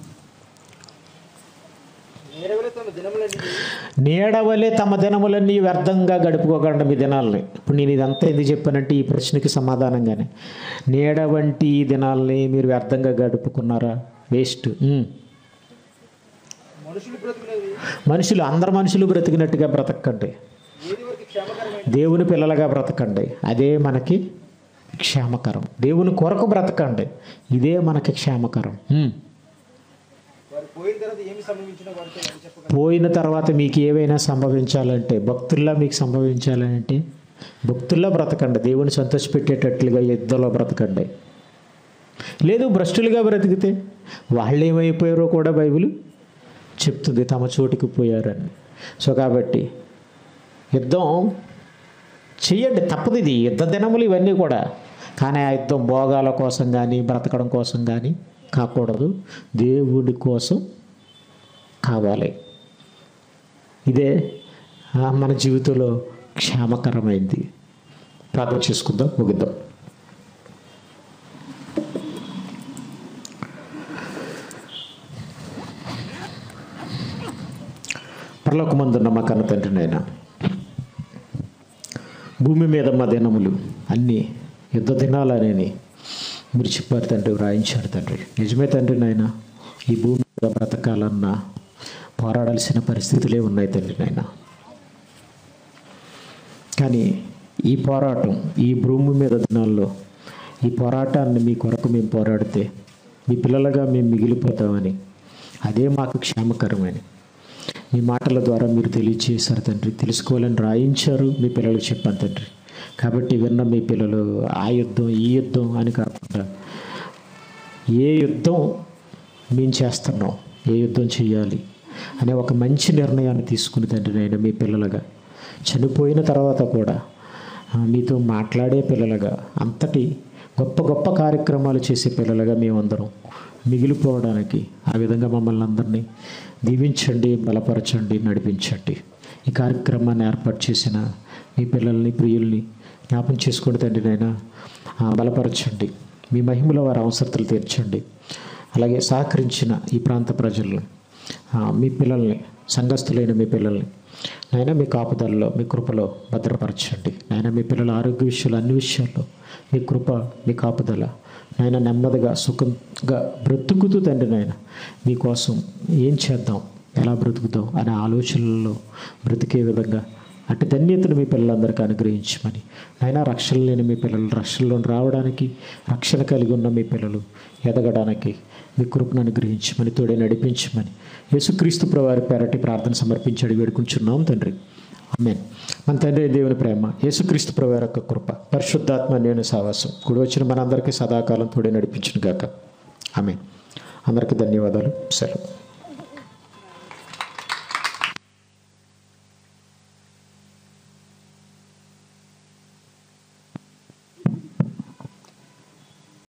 నేరవలే తమ దినములన్నీ నీడవలే తమ దినములన్నీ వ్యర్థంగా గడుపుకోకండి మీ దినాలని ఇప్పుడు నేను ఇదంతా ఎందుకు చెప్పానంటే ఈ ప్రశ్నకి సమాధానంగానే నీడ వంటి ఈ దినాలని మీరు వ్యర్థంగా గడుపుకున్నారా వేస్ట్ ఉమ్. మనుషులు బ్రతుకునేది మనుషులు అందరు మనుషులు బ్రతికినట్టుగా బ్రతకండి ఏది వరకు క్షేమకరమైన దేవుని పిల్లలుగా బ్రతకండి అదే మనకి క్షేమకరం దేవుని కొరకు బ్రతకండి ఇదే మనకి క్షేమకరం ఉమ్. వారు పోయిన తర్వాత ఏమి సంభవించిన వారితో అని చెప్పగలరు పోయిన తర్వాత మీకు ఏవైనా సంభవించాలంటే భక్తుల్లా మీకు సంభవించాలంటే భక్తుల్లా బ్రతకండి దేవుని సంతోషపెట్టేటట్లుగా యుద్ధంలో బ్రతకండి లేదు భ్రష్టులుగా బ్రతికితే వాళ్ళు ఏమైపోయారో కూడా బైబిల్ చెప్తుంది తమ చోటుకి పోయారని సో కాబట్టి యుద్ధం చెయ్యండి తప్పదు ఇది యుద్ధ దినములు ఇవన్నీ కూడా కానీ ఆ యుద్ధం భోగాల కోసం కానీ బ్రతకడం కోసం కానీ కాకూడదు దేవుడి కోసం కావాలి ఇదే ఆ, మన జీవితంలో క్షేమకరమైంది ప్రార్థన చేసుకుందాం ముగిద్దాం పరలోకమందున్న మా కన్న తండ్రి నాయన భూమి మీద మా దినములు అన్నీ యుద్ధ దినాలనేని మీరు చెప్పారు తండ్రి వ్రాయించారు తండ్రి నిజమే తండ్రి నాయన ఈ భూమి మీద బ్రతకాలన్నా పోరాడాల్సిన పరిస్థితులే ఉన్నాయి తండ్రి నాయన కానీ ఈ పోరాటం ఈ భూమి మీద దినాల్లో ఈ పోరాటాన్ని మీ కొరకు మేము పోరాడితే మీ పిల్లలుగా మేము మిగిలిపోతామని అదే మాకు క్షేమకరమని మీ మాటల ద్వారా మీరు తెలియచేశారు తండ్రి తెలుసుకోవాలని రాయించారు మీ పిల్లలకు చెప్పాను తండ్రి కాబట్టి విన్న మీ పిల్లలు ఆ యుద్ధం ఈ యుద్ధం అని కాకుండా ఏ యుద్ధం మేము చేస్తున్నాం ఏ యుద్ధం చేయాలి అనే ఒక మంచి నిర్ణయాన్ని తీసుకుని తండ్రి నేను మీ పిల్లలుగా చనిపోయిన తర్వాత కూడా ఆ, మీతో మాట్లాడే పిల్లలుగా అంతటి గొప్ప గొప్ప కార్యక్రమాలు చేసే పిల్లలుగా మేమందరం మిగిలిపోవడానికి ఆ విధంగా మమ్మల్ని అందరినీ దీవించండి బలపరచండి నడిపించండి ఈ కార్యక్రమాన్ని ఏర్పాటు చేసిన మీ పిల్లల్ని ప్రియుల్ని జ్ఞాపం చేసుకోండి తండ్రి నాయన ఆ, బలపరచండి మీ మహిమలో వారి అవసరతలు తీర్చండి అలాగే సహకరించిన ఈ ప్రాంత ప్రజలను ఆ, మీ పిల్లల్ని సంఘస్థులైన మీ పిల్లల్ని నాయన మీ కాపుదల్లో మీ కృపలో భద్రపరచండి నాయన మీ పిల్లల ఆరోగ్య విషయాలు అన్ని విషయాల్లో మీ కృప మీ కాపుదల నాయన నెమ్మదిగా సుఖంగా బ్రతుకుతూ తండ్రి నాయన మీకోసం ఏం చేద్దాం ఎలా బ్రతుకుతాం అనే ఆలోచనల్లో బ్రతికే విధంగా అటు ధన్యతను మీ పిల్లలందరికీ అనుగ్రహించమని అయినా రక్షణ లేని మీ పిల్లలు రక్షణలో రావడానికి రక్షణ కలిగి ఉన్న మీ పిల్లలు ఎదగడానికి మీ కృపను అనుగ్రహించమని తోడే నడిపించమని యేసుక్రీస్తు ప్రవారి పేరటి ప్రార్థన సమర్పించడి వేడుకుంటున్నాం తండ్రి ఆమేన్ మన తండ్రి దేవుని ప్రేమ యేసుక్రీస్తు ప్రవారి యొక్క కృప పరిశుద్ధాత్మ నేను సావాసం కూడి వచ్చిన మనందరికీ సదాకాలం తోడే నడిపించును గాక ఆమె అందరికీ ధన్యవాదాలు సెలవు